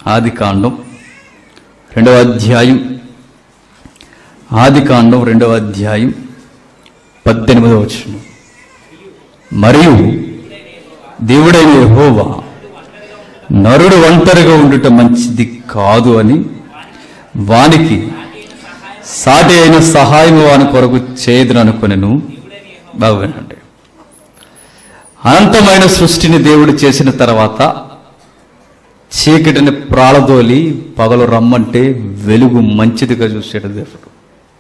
ఆది కాండం రెండవ అధ్యాయం ఆది కాండం రెండవ అధ్యాయం పద్దెనిమిదవ వచనం మరియు దేవుడైన యెహోవా నరుడు ఒంటరిగా ఉండుట మంచిది కాదు అని వానికి సాటి అయిన సహాయం వాని కొరకు చేయదును అనుకునేను బాగుండండి అనంతమైన సృష్టిని దేవుడు చేసిన తర్వాత చీకటిని ప్రాళదోలి పగలు రమ్మంటే వెలుగు మంచిదిగా చూసాడు దేవుడు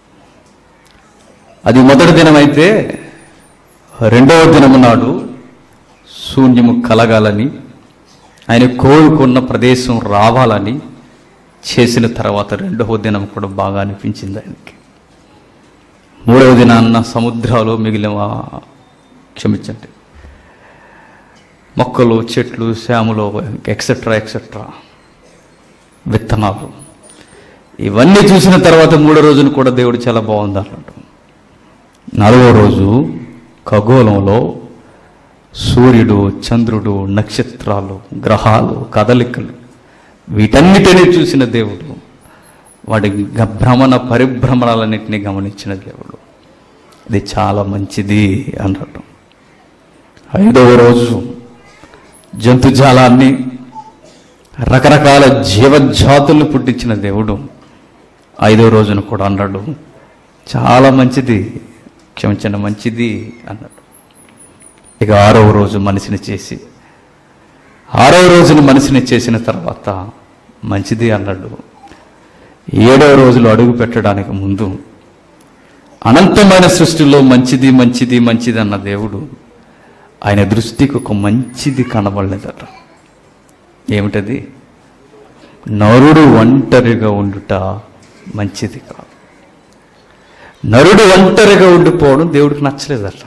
అది మొదటి దినమైతే రెండవ దినము నాడు శూన్యము కలగాలని ఆయన కోరుకున్న ప్రదేశం రావాలని చేసిన తర్వాత రెండవ దినం కూడా బాగా అనిపించింది ఆయనకి మూడవ దినాన్న సముద్రాలు మిగిలిన క్షమించండి మొక్కలు చెట్లు శ్యాములు ఎక్సెట్రా ఎక్సెట్రా విత్తనాలు ఇవన్నీ చూసిన తర్వాత మూడో రోజున కూడా దేవుడు చాలా బాగుంది అన్నట్టు నాలుగో రోజు ఖగోళంలో సూర్యుడు చంద్రుడు నక్షత్రాలు గ్రహాలు కదలికలు వీటన్నిటినీ చూసిన దేవుడు వాడి గ- భ్రమణ పరిభ్రమణాలన్నింటినీ గమనించిన దేవుడు ఇది చాలా మంచిది అన్నట్టు ఐదవ రోజు జంతుజాలాన్ని రకరకాల జీవజాతులను పుట్టించిన దేవుడు ఐదో రోజున కూడా అన్నాడు చాలా మంచిది క్షమించండి మంచిది అన్నాడు ఇక ఆరవ రోజు మనిషిని చేసి ఆరవ రోజున మనిషిని చేసిన తర్వాత మంచిది అన్నాడు ఏడవ రోజులు అడుగు పెట్టడానికి ముందు అనంతమైన సృష్టిలో మంచిది మంచిది మంచిది అన్న దేవుడు ఆయన దృష్టికి ఒక మంచిది కనబడలేదట ఏమిటది నరుడు ఒంటరిగా ఉండుట మంచిది కాదు నరుడు ఒంటరిగా ఉండిపోవడం దేవుడికి నచ్చలేదట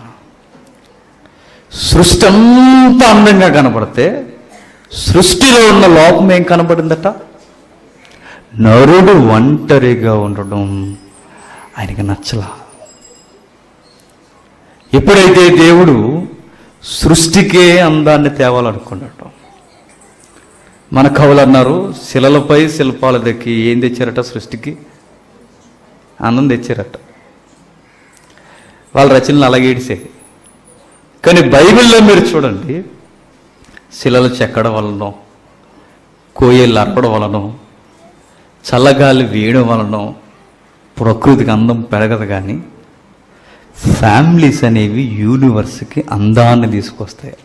సృష్టి అంతా అందంగా కనబడితే సృష్టిలో ఉన్న లోపం ఏం కనబడిందట నరుడు ఒంటరిగా ఉండడం ఆయనకి నచ్చలా ఎప్పుడైతే దేవుడు సృష్టికే అందాన్ని తేవాలనుకున్నాడు మన కవులు అన్నారు శిలలపై శిల్పాలు దక్కి ఏం తెచ్చారట సృష్టికి ఆనందం తెచ్చారట వాళ్ళ రచనలు అలాగే ఇడిసాయి కానీ బైబిల్లో మీరు చూడండి శిలలు చెక్కడం వలన కోయలు అరపడం వలన చల్లగాలి వేయడం వలన ప్రకృతికి అందం పెరగదు కానీ ఫ్యామిలీస్ అనేవి యూనివర్స్కి అందాన్ని తీసుకొస్తాయట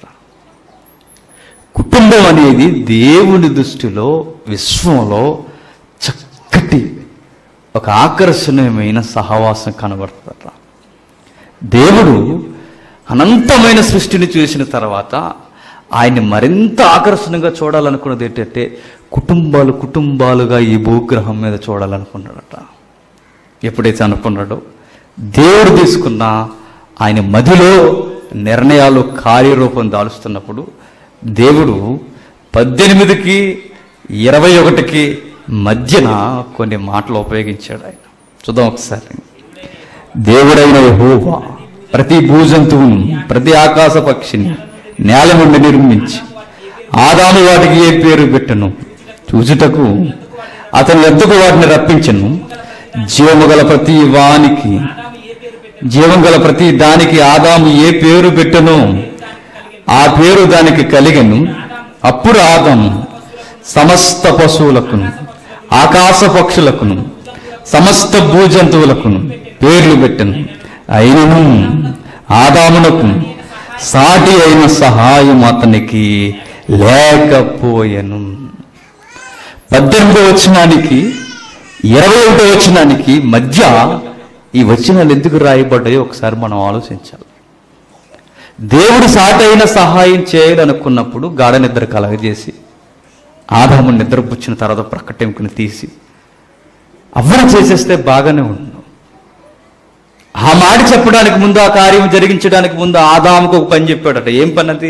కుటుంబం అనేది దేవుని దృష్టిలో విశ్వంలో చక్కటి ఒక ఆకర్షణీయమైన సహవాసం కనబడుతుందట దేవుడు అనంతమైన సృష్టిని చూసిన తర్వాత ఆయన్ని మరింత ఆకర్షణగా చూడాలనుకున్నది ఏంటంటే కుటుంబాలు కుటుంబాలుగా ఈ భూగ్రహం మీద చూడాలనుకున్నాడట ఎప్పుడైతే అనుకున్నాడో దేవుడు తీసుకున్న ఆయన మదిలో నిర్ణయాలు కార్యరూపం దాలుస్తున్నప్పుడు దేవుడు పద్దెనిమిదికి ఇరవై ఒకటికి మధ్యన కొన్ని మాటలు ఉపయోగించాడు ఆయన చూద్దాం ఒకసారి దేవుడైన యెహోవా ప్రతి భూజంతువును ప్రతి ఆకాశ పక్షిని నేల నుండి నిర్మించి ఆదాము వాటికి ఏ పేరు పెట్టను చూచుటకు అతని ఎద్దుకు వాటిని రప్పించను జీవము గల ప్రతి వానికి జీవం గల ప్రతి దానికి ఆదాము ఏ పేరు పెట్టను ఆ పేరు దానికి కలిగను అప్పుడు ఆదాము సమస్త పశువులకును ఆకాశ పక్షులకును సమస్త భూజంతువులకును పేర్లు పెట్టను అయినను ఆదామునకు సాటి అయిన సహాయం అతనికి లేకపోయెను పద్దెనిమిదో వచనానికి ఇరవై ఒకటో వచనానికి మధ్య ఈ వచనాలు ఎందుకు రాయబడ్డాయో ఒకసారి మనం ఆలోచించాలి దేవుడు సాటైన సహాయం చేయాలనుకున్నప్పుడు గాఢ నిద్ర కలగజేసి ఆదాము నిద్రపుచ్చిన తర్వాత ప్రక్కటెంకుని తీసి అవ్వన చేసేస్తే బాగానే ఉండు ఆ మాట చెప్పడానికి ముందు ఆ కార్యం జరిగించడానికి ముందు ఆదాముకు ఒక పని చెప్పాడట ఏం పని అది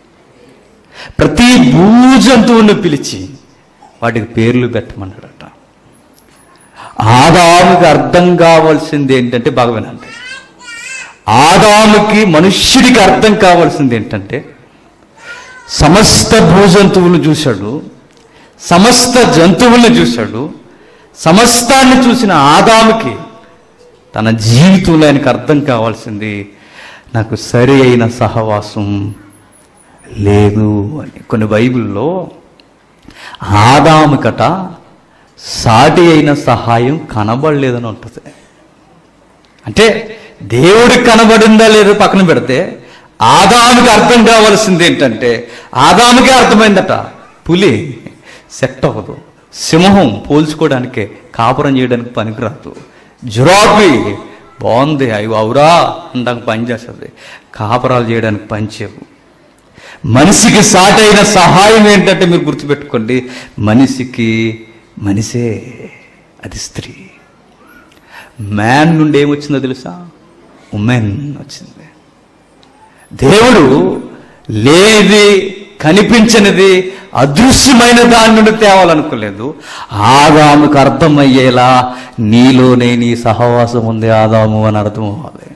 ప్రతి భూజంతువుని పిలిచి వాటికి పేర్లు పెట్టమన్నాడట ఆదాముకి అర్థం కావాల్సింది ఏంటంటే బాగా వినండి ఆదాముకి మనుష్యుడికి అర్థం కావాల్సింది ఏంటంటే సమస్త భూజంతువులు చూశాడు సమస్త జంతువుల్ని చూశాడు సమస్తాన్ని చూసిన ఆదాముకి తన జీవితంలో ఆయనకు అర్థం కావాల్సింది నాకు సరి అయిన సహవాసం లేదు అని కొన్ని బైబిల్లో ఆదాముకట సాటి అయిన సహాయం కనబడలేదని ఉంటుంది అంటే దేవుడికి కనబడిందా లేదో పక్కన పెడితే ఆదాముకి అర్థం కావాల్సింది ఏంటంటే ఆదాముకే అర్థమైందట పులి సెట్ అవ్వదు సింహం పోల్చుకోవడానికే కాపురం చేయడానికి పనికిరాదు జురాపి బాగుంది అవి అవురా అందాక పని చేస్తుంది కాపురాలు చేయడానికి పనిచేయవు మనిషికి సాటైన సహాయం ఏంటంటే మీరు గుర్తుపెట్టుకోండి మనిషికి మనిషే అది స్త్రీ మ్యాన్ నుండి ఏమొచ్చిందో తెలుసా ఉమెన్ వచ్చింది దేవుడు లేనిది కనిపించనిది అదృశ్యమైన దాని నుండి తేవాలనుకోలేదు ఆదాముకు అర్థమయ్యేలా నీలోనే నీ సహవాసం ఉంది ఆదాము అని అర్థం అవ్వాలి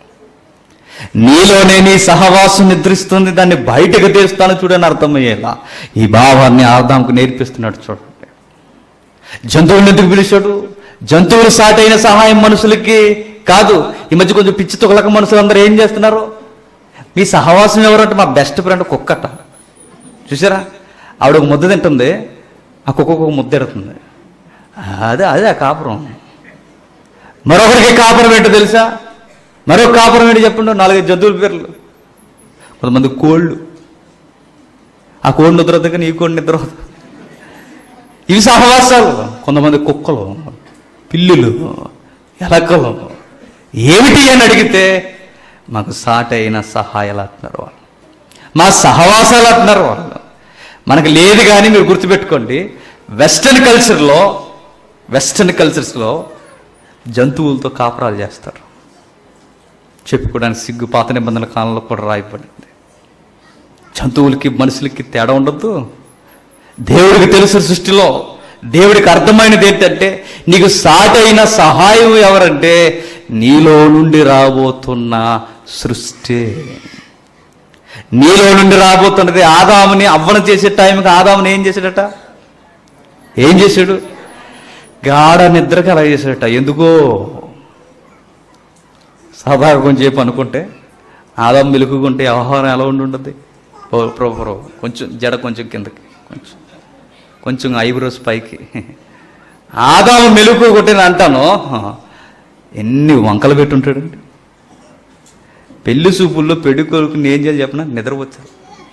నీలోనే నీ సహవాసం నిద్రిస్తుంది దాన్ని బయటకు తీస్తాను చూడని అర్థమయ్యేలా ఈ భావాన్ని ఆదాముకు నేర్పిస్తున్నాడు చూడండి జంతువులను ఎందుకు పిలిచాడు జంతువులు సాటైన సహాయం మనుషులకి కాదు ఈ మధ్య కొంచెం పిచ్చి తొగలక మనుషులు అందరూ ఏం చేస్తున్నారు మీ సహవాసం ఎవరంటే మా బెస్ట్ ఫ్రెండ్ కుక్కట చూసారా ఆవిడ ఒక ముద్ద తింటుంది ఆ కుక్కకు ఒక ముద్ద ఎడుతుంది అదే అదే ఆ కాపురం మరొకరికి కాపురం ఏంటో తెలుసా మరొక కాపురం ఏంటి చెప్పండి నాలుగైదు జంతువుల పేర్లు కొంతమంది కోళ్ళు ఆ కోడి నిద్ర వద్ద ఈ కోడి నిద్ర వద్ద ఇవి సహవాసాలు కొంతమంది కుక్కలు పిల్లులు ఎలకలు ఏమిటి అని అడిగితే మాకు సాటైన సహాయాలు అంటున్నారు వాళ్ళు మా సహవాసాలు అంటున్నారు వాళ్ళు మనకు లేదు కానీ మీరు గుర్తుపెట్టుకోండి వెస్టర్న్ కల్చర్లో వెస్టర్న్ కల్చర్స్లో జంతువులతో కాపురాలు చేస్తారు చెప్పుకోవడానికి సిగ్గు పాత నిబంధనల కాలంలో కూడా రాయబడింది జంతువులకి మనుషులకి తేడా ఉండద్దు దేవుడికి తెలుసు సృష్టిలో దేవుడికి అర్థమైనది ఏంటంటే నీకు సాటైన సహాయం ఎవరంటే నీలో నుండి రాబోతున్న సృష్టి నీలో నుండి రాబోతున్నది ఆదాముని అవ్వన చేసే టైంకి ఆదాముని ఏం చేశాడట ఏం చేశాడు గాఢ నిద్రకి అలా చేశాడట ఎందుకో సాధారణ కొంచెం చెప్పి అనుకుంటే ఆదాం మెలుకుంటే వ్యవహారం ఎలా ఉండి ఉంటుంది ప్రభు ప్రభు కొంచెం జడ కొంచెం కిందకి కొంచెం కొంచెం ఐబ్రోస్ పైకి ఆదాము మెలుకు కొట్టిన అంటాను ఎన్ని వంకలు పెట్టుంటాడండి పెళ్లి చూపుల్లో పెళ్లి కొడుకుని ఏం చేయాలి చెప్పనా నిద్రపోతారు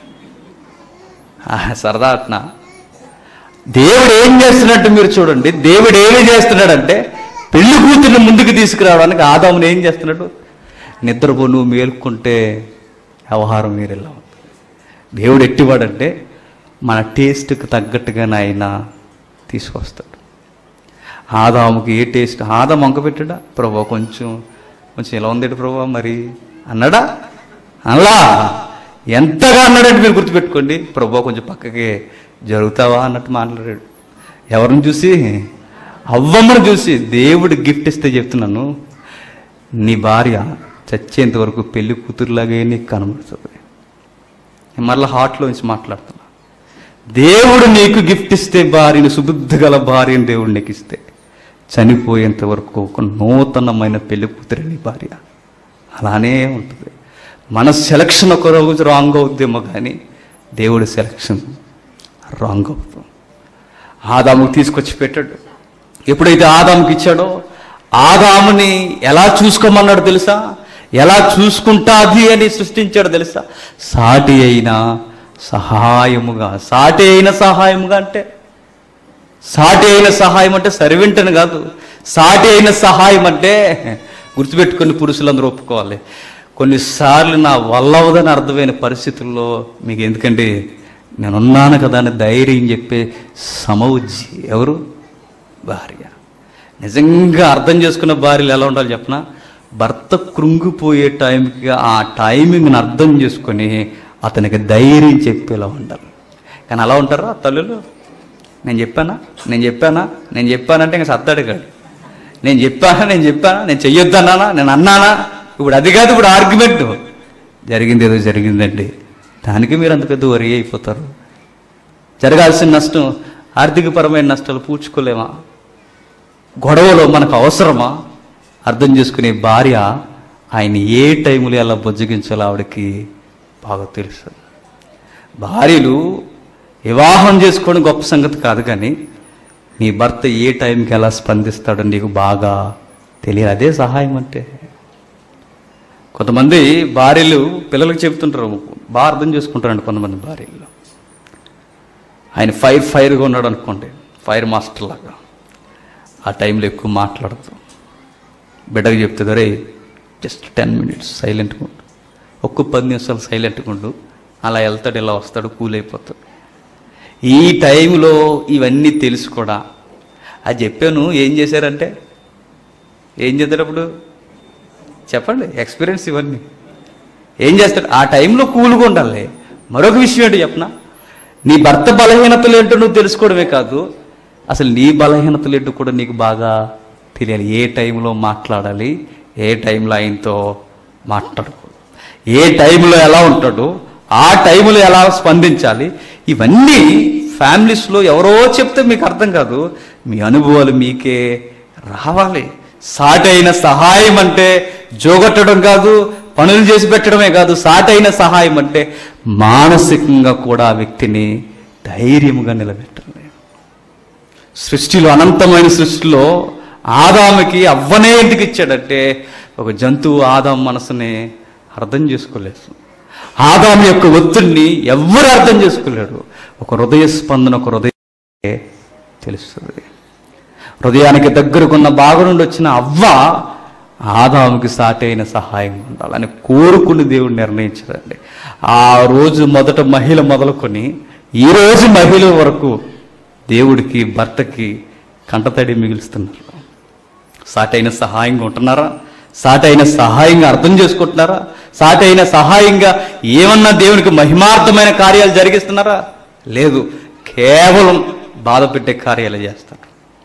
సరదా అట్నా దేవుడు ఏం చేస్తున్నట్టు మీరు చూడండి దేవుడు ఏమి చేస్తున్నాడంటే పెళ్లి కూతుర్ని ముందుకు తీసుకురావడానికి ఆదాముని ఏం చేస్తున్నాడు నిద్రపో నువ్వు మేల్కొంటే వ్యవహారం మీరు ఎలా ఉంది దేవుడు ఎట్టివాడంటే మన టేస్ట్కి తగ్గట్టుగానే ఆయన తీసుకొస్తాడు ఆదాముకి ఏ టేస్ట్ ఆదాం వంక పెట్టాడా ప్రభా కొంచెం కొంచెం ఎలా ఉంది ప్రభా మరి అన్నాడా అలా ఎంతగా అన్నాడంటే మీరు గుర్తుపెట్టుకోండి ప్రభా కొంచెం పక్కకి జరుగుతావా అన్నట్టు మాట్లాడాడు ఎవరిని చూసి అవ్వమ్మను చూసి దేవుడు గిఫ్ట్ ఇస్తే చెప్తున్నాను నీ భార్య చచ్చేంత వరకు పెళ్లి కూతురులాగే నీకు కనబడుతుంది నేను మళ్ళీ హార్ట్లోంచి మాట్లాడుతున్నా దేవుడు నీకు గిఫ్ట్ ఇస్తే భార్యను సుబుద్ధి గల భార్యను దేవుడు నీకు ఇస్తే చనిపోయేంత వరకు ఒక నూతనమైన పెళ్లి కూతురు నీ భార్య అలానే ఉంటుంది మన సెలక్షన్ ఒక రోజు రాంగ్ అవుద్దేమో కానీ దేవుడి సెలక్షన్ రాంగ్ అవుతుంది ఆదాముకు తీసుకొచ్చి పెట్టాడు ఎప్పుడైతే ఆదాముకి ఇచ్చాడో ఆదాముని ఎలా చూసుకోమన్నాడు తెలుసా ఎలా చూసుకుంటాది అని సృష్టించాడు తెలుసా సాటి అయిన సహాయముగా సాటి అయిన సహాయముగా అంటే సాటి అయిన సహాయం అంటే సర్వెంటని కాదు సాటి అయిన సహాయం అంటే గుర్తుపెట్టుకుని పురుషులందరూ ఒప్పుకోవాలి కొన్నిసార్లు నా వల్లవదని అర్థమైన పరిస్థితుల్లో మీకు ఎందుకంటే నేనున్నాను కదా అని ధైర్యం చెప్పే సమవుజ్జి ఎవరు భార్య నిజంగా అర్థం చేసుకున్న భార్యలు ఎలా ఉండాలి చెప్పనా భర్త కృంగిపోయే టైంకి ఆ టైమింగ్ని అర్థం చేసుకొని అతనికి ధైర్యం చెప్పేలా ఉండాలి కానీ అలా ఉంటారా తల్లులు నేను చెప్పానా నేను చెప్పానా నేను చెప్పానంటే ఇంకా సత్తాడు కాడు నేను చెప్పానా నేను చెప్పానా నేను చెయ్యొద్దన్నానా నేను అన్నానా ఇప్పుడు అది కాదు ఇప్పుడు ఆర్గ్యుమెంట్ జరిగింది ఏదో జరిగిందండి దానికి మీరు అంత పెద్ద వరి అయిపోతారు జరగాల్సిన నష్టం ఆర్థికపరమైన నష్టాలు పూడ్చుకోలేమా గొడవలో మనకు అవసరమా అర్థం చేసుకునే భార్య ఆయన ఏ టైంలో ఎలా బుజ్జగించాలో ఆవిడకి బాగా తెలుసు భార్యలు వివాహం చేసుకోవడం గొప్ప సంగతి కాదు కానీ నీ భర్త ఏ టైంకి ఎలా స్పందిస్తాడో నీకు బాగా తెలియదు అదే సహాయం అంటే కొంతమంది భార్యలు పిల్లలకు చెప్తుంటారు బాగా అర్థం చేసుకుంటారండి కొంతమంది భార్యలు ఆయన ఫైర్ ఫైర్గా ఉన్నాడు అనుకోండి ఫైర్ మాస్టర్ లాగా ఆ టైంలో ఎక్కువ మాట్లాడదు బిడ్డకు చెప్తుంది రే జస్ట్ టెన్ మినిట్స్ సైలెంట్గా ఉండు ఒక్క పది నిమిషాలు సైలెంట్గా ఉండు అలా వెళ్తాడు ఇలా వస్తాడు కూల్ అయిపోతాడు ఈ టైంలో ఇవన్నీ తెలుసు కూడా అది చెప్పాను ఏం చేశారంటే ఏం చేద్దాడు చెప్పండి ఎక్స్పీరియన్స్ ఇవన్నీ ఏం చేస్తాడు ఆ టైంలో కూల్గా ఉండాలి మరొక విషయం ఏంటో చెప్పనా నీ భర్త బలహీనతలు ఏంటో నువ్వు తెలుసుకోవడమే కాదు అసలు నీ బలహీనతలు ఏంటో కూడా నీకు బాగా తెలియాలి ఏ టైంలో మాట్లాడాలి ఏ టైంలో ఆయనతో మాట్లాడకూడదు ఏ టైంలో ఎలా ఉంటాడు ఆ టైంలో ఎలా స్పందించాలి ఇవన్నీ ఫ్యామిలీస్లో ఎవరో చెప్తే మీకు అర్థం కాదు మీ అనుభవాలు మీకే రావాలి సాటైన సహాయం అంటే జోగొట్టడం కాదు పనులు చేసి పెట్టడమే కాదు సాటైన సహాయం అంటే మానసికంగా కూడా ఆ వ్యక్తిని ధైర్యముగా నిలబెట్టాలి సృష్టిలో అనంతమైన సృష్టిలో ఆదాముకి అవ్వనే ఎందుకు ఇచ్చాడంటే ఒక జంతువు ఆదాం మనసుని అర్థం చేసుకోలేదు ఆదాం యొక్క ఒత్తిడిని ఎవ్వరు అర్థం చేసుకోలేడు ఒక హృదయ స్పందన ఒక హృదయ తెలుస్తుంది హృదయానికి దగ్గరకున్న బాగు నుండి వచ్చిన అవ్వ ఆదాముకి సాటైన సహాయం ఉండాలని కోరుకుని దేవుడు నిర్ణయించాడండి ఆ రోజు మొదట మహిళ మొదలుకొని ఈ రోజు మహిళ వరకు దేవుడికి భర్తకి కంటతడి మిగులుస్తున్నారు సాటైన సహాయంగా ఉంటున్నారా సాటైన సహాయంగా అర్థం చేసుకుంటున్నారా సాటైన సహాయంగా ఏమన్నా దేవునికి మహిమార్థమైన కార్యాలు జరిగిస్తున్నారా లేదు కేవలం బాధ పెట్టే కార్యాలు చేస్తారు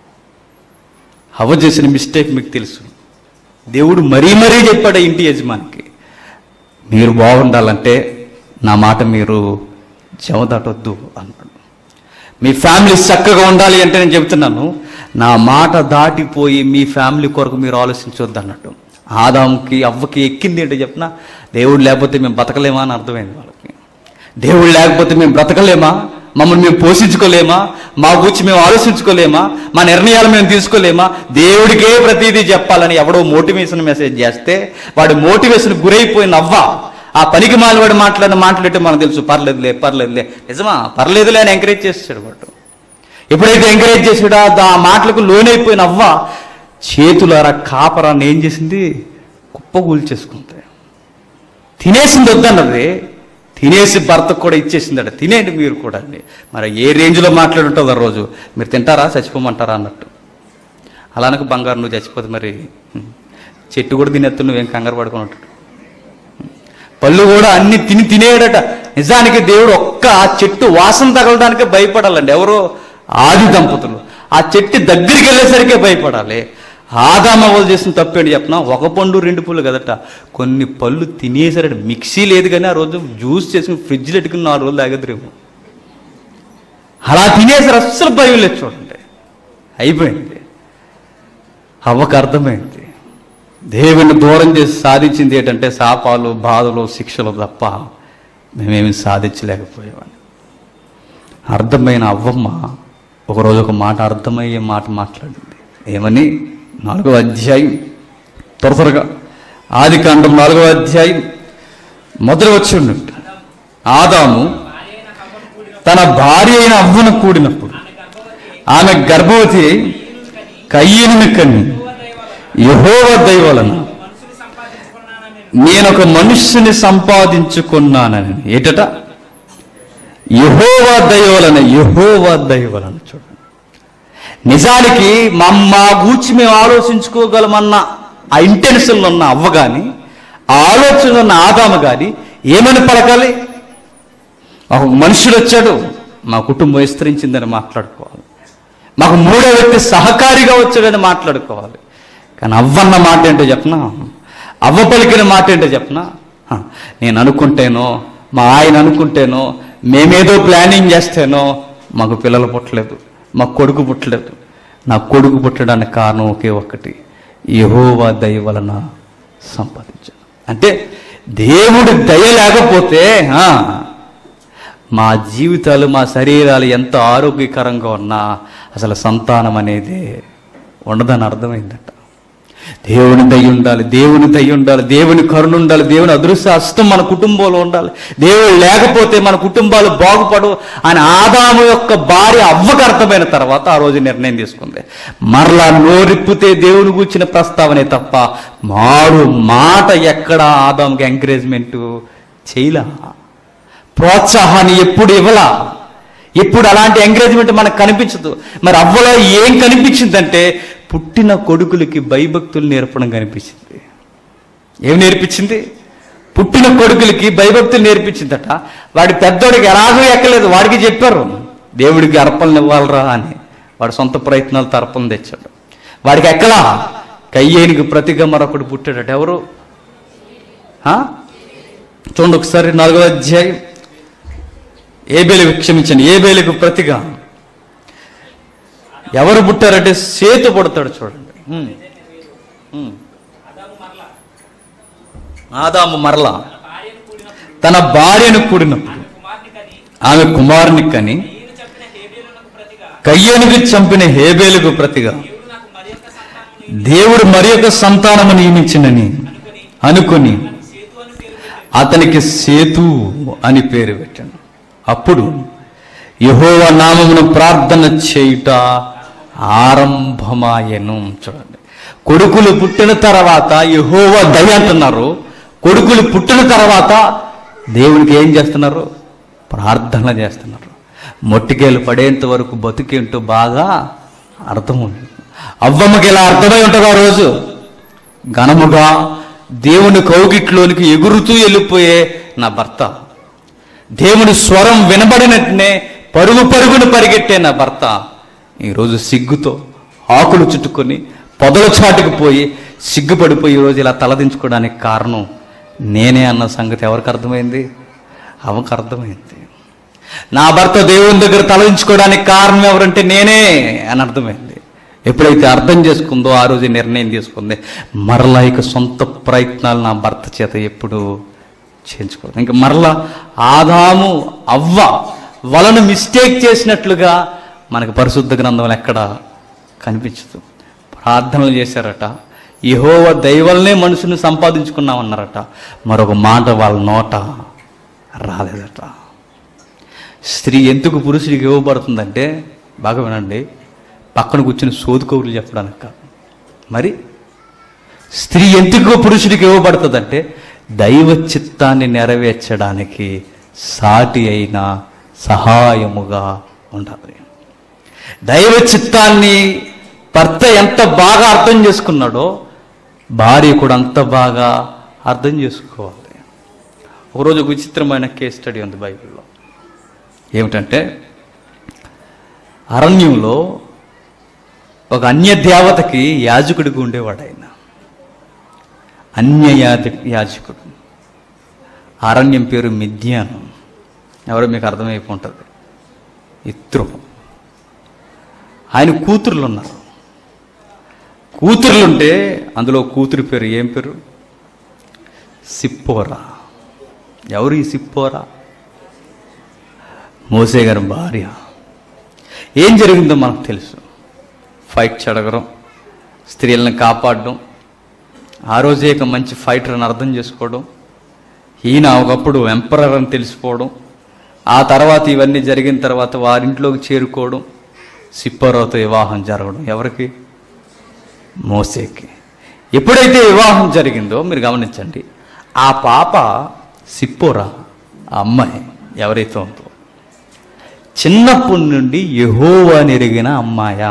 హవ చేసిన మిస్టేక్ మీకు తెలుసు దేవుడు మరీ మరీ చెప్పాడు ఇంటి యజమానికి మీరు బాగుండాలంటే నా మాట మీరు జమ దాటొద్దు అన్నాడు మీ ఫ్యామిలీ చక్కగా ఉండాలి అంటే నేను చెప్తున్నాను నా మాట దాటిపోయి మీ ఫ్యామిలీ కొరకు మీరు ఆలోచించవద్దు అన్నట్టు ఆదాంకి అవ్వకి ఎక్కింది ఏంటో చెప్పిన దేవుడు లేకపోతే మేము బతకలేమా అని అర్థమైంది వాళ్ళకి దేవుడు లేకపోతే మేము బ్రతకలేమా మమ్మల్ని మేము పోషించుకోలేమా మా గురించి మేము ఆలోచించుకోలేమా మా నిర్ణయాలు మేము తీసుకోలేమా దేవుడికే ప్రతిదీ చెప్పాలని ఎవడో మోటివేషన్ మెసేజ్ చేస్తే వాడు మోటివేషన్ గురైపోయిన అవ్వ ఆ పనికి మాలివాడు మాట్లాడిన మాట్లాడితే మనకు తెలుసు పర్లేదులే పర్లేదులే నిజమా పర్లేదులే అని ఎంకరేజ్ చేస్తాడు వాడు ఎప్పుడైతే ఎంకరేజ్ చేసాడో ఆ మాటలకు లోనైపోయిన అవ్వ చేతులారా కాపరాన్ని ఏం చేసింది కుప్ప కూల్చేసుకుంది తినేసింది వద్దన్నది తినేసి భర్తకు కూడా ఇచ్చేసిందట తినేయండి మీరు కూడా అండి మరి ఏ రేంజ్లో మాట్లాడుంటుందో ఆ రోజు మీరు తింటారా చచ్చిపోమంటారా అన్నట్టు అలానకు బంగారు నువ్వు చచ్చిపోతే మరి హ్మ్. చెట్టు కూడా తినేత్తు నువ్వేం కంగారు పడుకుని ఉంటాడు పళ్ళు కూడా అన్ని తిని తినేయడట నిజానికి దేవుడు ఒక్క ఆ చెట్టు వాసన తగలడానికే భయపడాలండి ఎవరో ఆది దంపతులు ఆ చెట్టు దగ్గరికి వెళ్ళేసరికే భయపడాలి ఆదామవలు చేసిన తప్పేంటి చెప్పిన ఒక పండు రెండు పళ్ళు కదట కొన్ని పళ్ళు తినేసరట మిక్సీ లేదు కానీ ఆ రోజు జ్యూస్ చేసుకుని ఫ్రిడ్జ్లో పెట్టుకుని నాలుగు రోజులు తాగదురేమో అలా తినేసరి అస్సలు భయం లేదు చూడండి అయిపోయింది అవ్వకు అర్థమైంది దేవుని దూరం చేసి సాధించింది ఏంటంటే శాపాలు బాధలు శిక్షలు తప్ప మేమేమి సాధించలేకపోయామని అర్థమైన అవ్వమ్మ ఒకరోజు ఒక మాట అర్థమయ్యే మాట మాట్లాడింది ఏమని నాలుగవ అధ్యాయం త్వర త్వరగా ఆది కాండం నాలుగవ అధ్యాయం మొదలు వచ్చి ఉన్నట్టు ఆదాము తన భార్య అయిన అవ్వను కూడినప్పుడు ఆమె గర్భవతి అయి కయ్యను కన్ని యహోవ దైవలను నేను ఒక మనుష్యుని సంపాదించుకున్నానని ఏటట యహోవా దైవలను యహోవా దైవలను చూడండి నిజానికి మా మా గూర్చి మేము ఆలోచించుకోగలమన్న ఆ ఇంటెన్షన్లో ఉన్న అవ్వ కానీ ఆ ఆలోచనలో ఉన్న ఆదాము కానీ ఏమని పలకాలి ఒక మనుషుడు వచ్చాడు మా కుటుంబం విస్తరించిందని మాట్లాడుకోవాలి మాకు మూడో వ్యక్తి సహకారిగా వచ్చాడని మాట్లాడుకోవాలి కానీ అవ్వన్న మాట ఏంటో చెప్పనా అవ్వ పలికిన మాట ఏంటో చెప్పనా హ, నేను అనుకుంటేనో మా ఆయన అనుకుంటేనో మేమేదో ప్లానింగ్ చేస్తేనో మాకు పిల్లలు పుట్టలేదు మా కొడుకు పుట్టలేదు నా కొడుకు పుట్టడానికి కారణం ఒకే ఒక్కటి యహోవా దయ వలన సంపాదించాను అంటే దేవుడి దయ లేకపోతే ఆ, మా జీవితాలు మా శరీరాలు ఎంత ఆరోగ్యకరంగా ఉన్నా అసలు సంతానం అనేది ఉండదని అర్థమైందట దేవుని దయ ఉండాలి దేవుని దయ ఉండాలి దేవుని కరుణ ఉండాలి దేవుని అదృశ్య హస్తం మన కుటుంబంలో ఉండాలి దేవుడు లేకపోతే మన కుటుంబాలు బాగుపడు అని ఆదాము యొక్క భార్య అవ్వకు అర్థమైన తర్వాత ఆ రోజు నిర్ణయం తీసుకుంది మరలా నోరిప్పితే దేవుని కూర్చిన ప్రస్తావనే తప్ప మారు మాట ఎక్కడ ఆదాముకి ఎంకరేజ్మెంట్ చేయలా ప్రోత్సాహాన్ని ఎప్పుడు ఇవ్వలా ఇప్పుడు అలాంటి ఎంకరేజ్మెంట్ మనకు కనిపించదు మరి అవ్వలో ఏం కనిపించిందంటే పుట్టిన కొడుకులకి భయభక్తులు నేర్పడం కనిపించింది ఏం నేర్పించింది పుట్టిన కొడుకులకి భయభక్తులు నేర్పించిందట వాడి పెద్దోడికి ఎలాగో ఎక్కలేదు వాడికి చెప్పారు దేవుడికి అర్పణలు ఇవ్వాలరా అని వాడు సొంత ప్రయత్నాలతో అర్పణ తెచ్చాడు వాడికి ఎక్కలా కయ్యేనికి ప్రతిగా మరొకడు పుట్టాడట ఎవరు ఆ? చూడండి ఒకసారి నాలుగో అధ్యాయం ఏబేలకు క్షమించండి ఏబేలకు ప్రతిగా ఎవరు పుట్టారంటే సేతు పుడతాడు చూడండి ఉమ్. ఉమ్. ఆదాము మరలా తన భార్యను కూడినప్పుడు ఆమె కుమారుని కని కయ్యనుకు చంపిన హేబేలుకు ప్రతిగా దేవుడు మరి యొక్క సంతానము నియమించినని అనుకొని అతనికి సేతు అని పేరు పెట్టాను అప్పుడు యహోవ నామమును ప్రార్థన చేయుట ఆరంభమాయను చూడండి కొడుకులు పుట్టిన తర్వాత యహోవ దయ అంటున్నారు కొడుకులు పుట్టిన తర్వాత దేవునికి ఏం చేస్తున్నారు ప్రార్థన చేస్తున్నారు మొట్టికేలు పడేంత వరకు బతికేంటో బాగా అర్థం ఉంది అవ్వమ్మకి ఇలా అర్థమై ఉంటుంది ఆ రోజు ఘనముగా దేవుని కౌగిట్లోనికి ఎగురుతూ వెళ్ళిపోయే నా భర్త దేవుని స్వరం వినబడినట్టునే పరుగు పరుగును పరిగెట్టే నా భర్త ఈరోజు సిగ్గుతో ఆకులు చుట్టుకొని పొదల చాటుకు పోయి సిగ్గుపడిపోయి ఈరోజు ఇలా తలదించుకోవడానికి కారణం నేనే అన్న సంగతి ఎవరికి అర్థమైంది అవకు అర్థమైంది నా భర్త దేవుని దగ్గర తలదించుకోవడానికి కారణం ఎవరంటే నేనే అని అర్థమైంది ఎప్పుడైతే అర్థం చేసుకుందో ఆ రోజు నిర్ణయం తీసుకుంది మరలా ఇక సొంత ప్రయత్నాలు నా భర్త చేత ఎప్పుడు చేయించుకోవద్దు ఇంకా మరలా ఆదాము అవ్వ వలన మిస్టేక్ చేసినట్లుగా మనకు పరిశుద్ధ గ్రంథంలో ఎక్కడ కనిపించదు ప్రార్థనలు చేశారట యహోవ దైవల్నే మనుషుని సంపాదించుకున్నామన్నారట మరొక మాట వాళ్ళ నోట రాలేదట స్త్రీ ఎందుకు పురుషుడికి ఇవ్వబడుతుందంటే బాగా వినండి పక్కన కూర్చుని సోదుకోవులు చెప్పడానికి కాదు మరి స్త్రీ ఎందుకు పురుషుడికి ఇవ్వబడుతుందంటే దైవ చిత్తాన్ని నెరవేర్చడానికి సాటి అయిన సహాయముగా ఉండాలి దైవ చిత్తాన్ని భర్త ఎంత బాగా అర్థం చేసుకున్నాడో భార్య కూడా అంత బాగా అర్థం చేసుకోవాలి ఒకరోజు ఒక విచిత్రమైన కేస్ స్టడీ ఉంది బైబిల్లో ఏమిటంటే అరణ్యంలో ఒక అన్య దేవతకి యాజకుడిగా ఉండేవాడు ఆయన అన్య యాజ యాజకుడు అరణ్యం పేరు మిథ్యానం ఎవరో మీకు అర్థమైపోతుంది ఇత్రు ఆయన కూతుర్లు ఉన్నారు కూతుర్లుంటే అందులో కూతురు పేరు ఏం పేరు సిప్పోరా ఎవరు ఈ సిప్పోరా మోసే గారి భార్య ఏం జరిగిందో మనకు తెలుసు ఫైట్ చెడగడం స్త్రీలను కాపాడడం ఆ రోజే ఒక మంచి ఫైటర్ అని అర్థం చేసుకోవడం ఈయన ఒకప్పుడు ఎంపరర్ అని తెలిసిపోవడం ఆ తర్వాత ఇవన్నీ జరిగిన తర్వాత వారింట్లోకి చేరుకోవడం సిప్పోరావుతో వివాహం జరగడం ఎవరికి మోసేకి ఎప్పుడైతే వివాహం జరిగిందో మీరు గమనించండి ఆ పాప సిప్పోరా ఆ అమ్మాయి ఎవరైతే ఉందో చిన్నప్పటి నుండి యహోవా నెరిగిన అమ్మాయా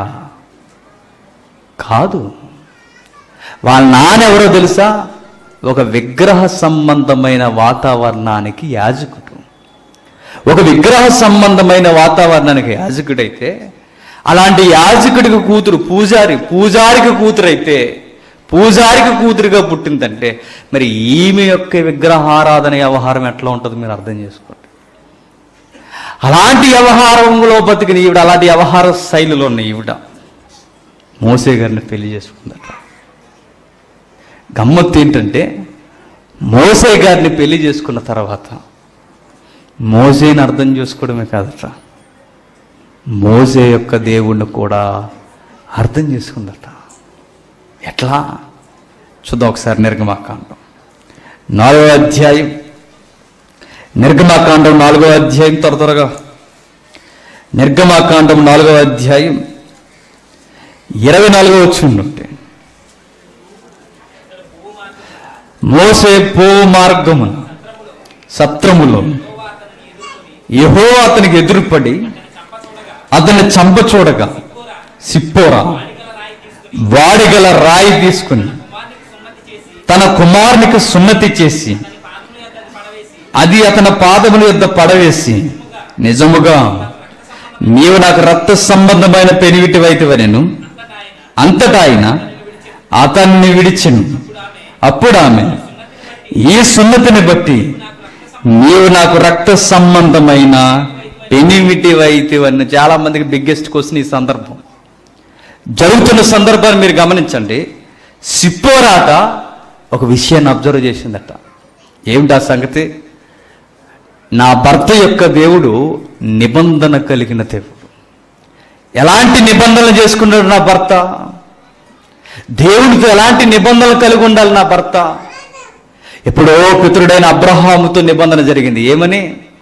కాదు వాళ్ళ నాన్న ఎవరో తెలుసా ఒక విగ్రహ సంబంధమైన వాతావరణానికి యాజకుడు ఒక విగ్రహ సంబంధమైన వాతావరణానికి యాజకుడైతే అలాంటి యాజకుడికి కూతురు పూజారి పూజారికి కూతురు అయితే పూజారికి కూతురుగా పుట్టిందంటే మరి ఈమె యొక్క విగ్రహారాధన వ్యవహారం ఎట్లా ఉంటుందో మీరు అర్థం చేసుకోండి అలాంటి వ్యవహారంలో బతికిన ఈవిడ అలాంటి వ్యవహార శైలిలో ఉన్న ఈవిడ మోసే గారిని పెళ్లి చేసుకుందట గమ్మత్తు ఏంటంటే మోసే గారిని పెళ్లి చేసుకున్న తర్వాత మోసేని అర్థం చేసుకోవడమే కాదట మోసే యొక్క దేవుణ్ణి కూడా అర్థం చేసుకుందట ఎట్లా చూద్దాం ఒకసారి నిర్గమాకాండం నాలుగో అధ్యాయం నిర్గమాకాండం నాలుగో అధ్యాయం త్వర త్వరగా నిర్గమాకాండం నాలుగో అధ్యాయం ఇరవై నాలుగో వచ్చి ఉంటే మోసే పో మార్గమున సత్రములో యహో అతనికి ఎదురుపడి అతన్ని చంప చూడగా సిప్పోరా వాడిగల రాయి తీసుకుని తన కుమారునికి సున్నతి చేసి అది అతని పాదముల యొద్ద పడవేసి నిజముగా నీవు నాకు రక్త సంబంధమైన పెనివిటివైతే నేను అంతటా ఆయన అతన్ని విడిచెను అప్పుడు ఆమె ఈ సున్నతిని బట్టి నీవు నాకు రక్త సంబంధమైన పెనివిటివైతివని చాలా మందికి బిగ్గెస్ట్ క్వశ్చన్ ఈ సందర్భం జరుగుతున్న సందర్భాన్ని మీరు గమనించండి సిప్పోరాట ఒక విషయాన్ని అబ్జర్వ్ చేసిందట ఏమిటి ఆ సంగతి నా భర్త యొక్క దేవుడు నిబంధన కలిగిన దేవుడు ఎలాంటి నిబంధనలు చేసుకున్నాడు నా భర్త దేవుడితో ఎలాంటి నిబంధనలు కలిగి ఉండాలి నా భర్త ఎప్పుడో పితరుడైన అబ్రహాముతో నిబంధన జరిగింది ఏమని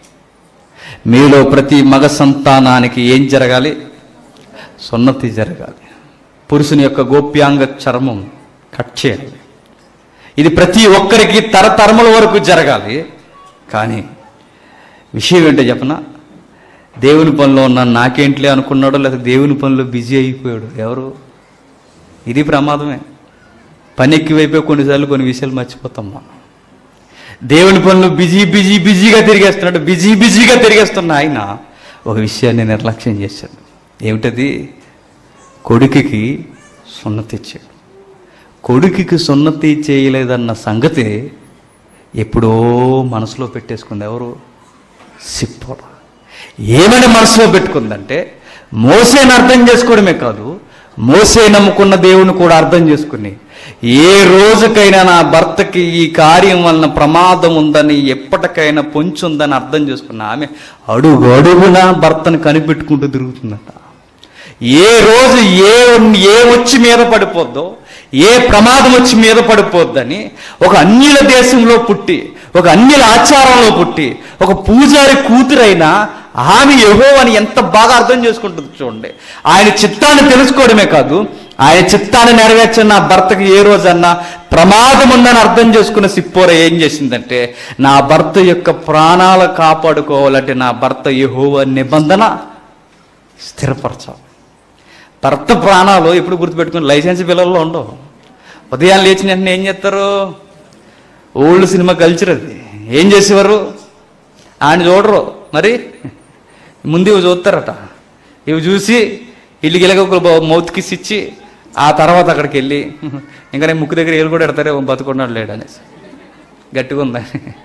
మీలో ప్రతి మగ సంతానానికి ఏం జరగాలి సున్నతి జరగాలి పురుషుని యొక్క గోప్యాంగ చర్మం కట్ చేయాలి ఇది ప్రతి ఒక్కరికి తరతరముల వరకు జరగాలి కానీ విషయం ఏంటో చెప్పనా దేవుని పనిలో ఉన్న నాకేంట్లే అనుకున్నాడో లేదా దేవుని పనిలో బిజీ అయిపోయాడు ఎవరు ఇది ప్రమాదమే పని ఎక్కువైపోయి కొన్నిసార్లు కొన్ని విషయాలు మర్చిపోతాం మనం దేవుని పనులు బిజీ బిజీ బిజీగా తిరిగేస్తున్నాడు బిజీ బిజీగా తిరిగేస్తున్న ఆయన ఒక విషయాన్ని నిర్లక్ష్యం చేశాడు ఏమిటది కొడుకుకి సున్నతి ఇచ్చాడు కొడుకుకి సున్నతి చేయలేదన్న సంగతి ఎప్పుడో మనసులో పెట్టేసుకుంది ఎవరు సిప్పోర ఏమని మనసులో పెట్టుకుందంటే మోసేని అర్థం చేసుకోవడమే కాదు మోసే నమ్ముకున్న దేవుని కూడా అర్థం చేసుకుని ఏ రోజుకైనా నా భర్తకి ఈ కార్యం వలన ప్రమాదం ఉందని ఎప్పటికైనా పొంచుందని అర్థం చేసుకున్న ఆమె అడుగు అడుగునా భర్తను కనిపెట్టుకుంటూ తిరుగుతుందట ఏ రోజు ఏ ఏ వచ్చి మీద పడిపోద్దో ఏ ప్రమాదం వచ్చి మీద పడిపోద్దని ఒక అన్యుల దేశంలో పుట్టి ఒక అన్యుల ఆచారంలో పుట్టి ఒక పూజారి కూతురైనా ఆమె యహో అని ఎంత బాగా అర్థం చేసుకుంటుంది చూడండి ఆయన చిత్తాన్ని తెలుసుకోవడమే కాదు ఆయన చిత్తాన్ని నెరవేర్చిన నా భర్తకి ఏ రోజన్నా ప్రమాదం ఉందని అర్థం చేసుకున్న సిప్పోర ఏం చేసిందంటే నా భర్త యొక్క ప్రాణాలు కాపాడుకోవాలంటే నా భర్త యహోవ నిబంధన స్థిరపరచాలి భర్త ప్రాణాలు ఎప్పుడు గుర్తుపెట్టుకుని లైసెన్స్ పిల్లల్లో ఉండవు ఉదయం లేచిన వెంటనే ఏం చేస్తారు ఓల్డ్ సినిమా కల్చర్ అది ఏం చేసేవారు ఆయన చూడరు మరి ముందు ఇవి చూస్తారట ఇవి చూసి ఇల్లు గిలగ ఒక మౌత్ కిస్ ఇచ్చి ఆ తర్వాత అక్కడికి వెళ్ళి ఇంకా నేను ముక్కు దగ్గర ఏళ్ళు కూడా ఎడతారే బతుకున్నాడు లేడు అనేసి గట్టిగా ఉందా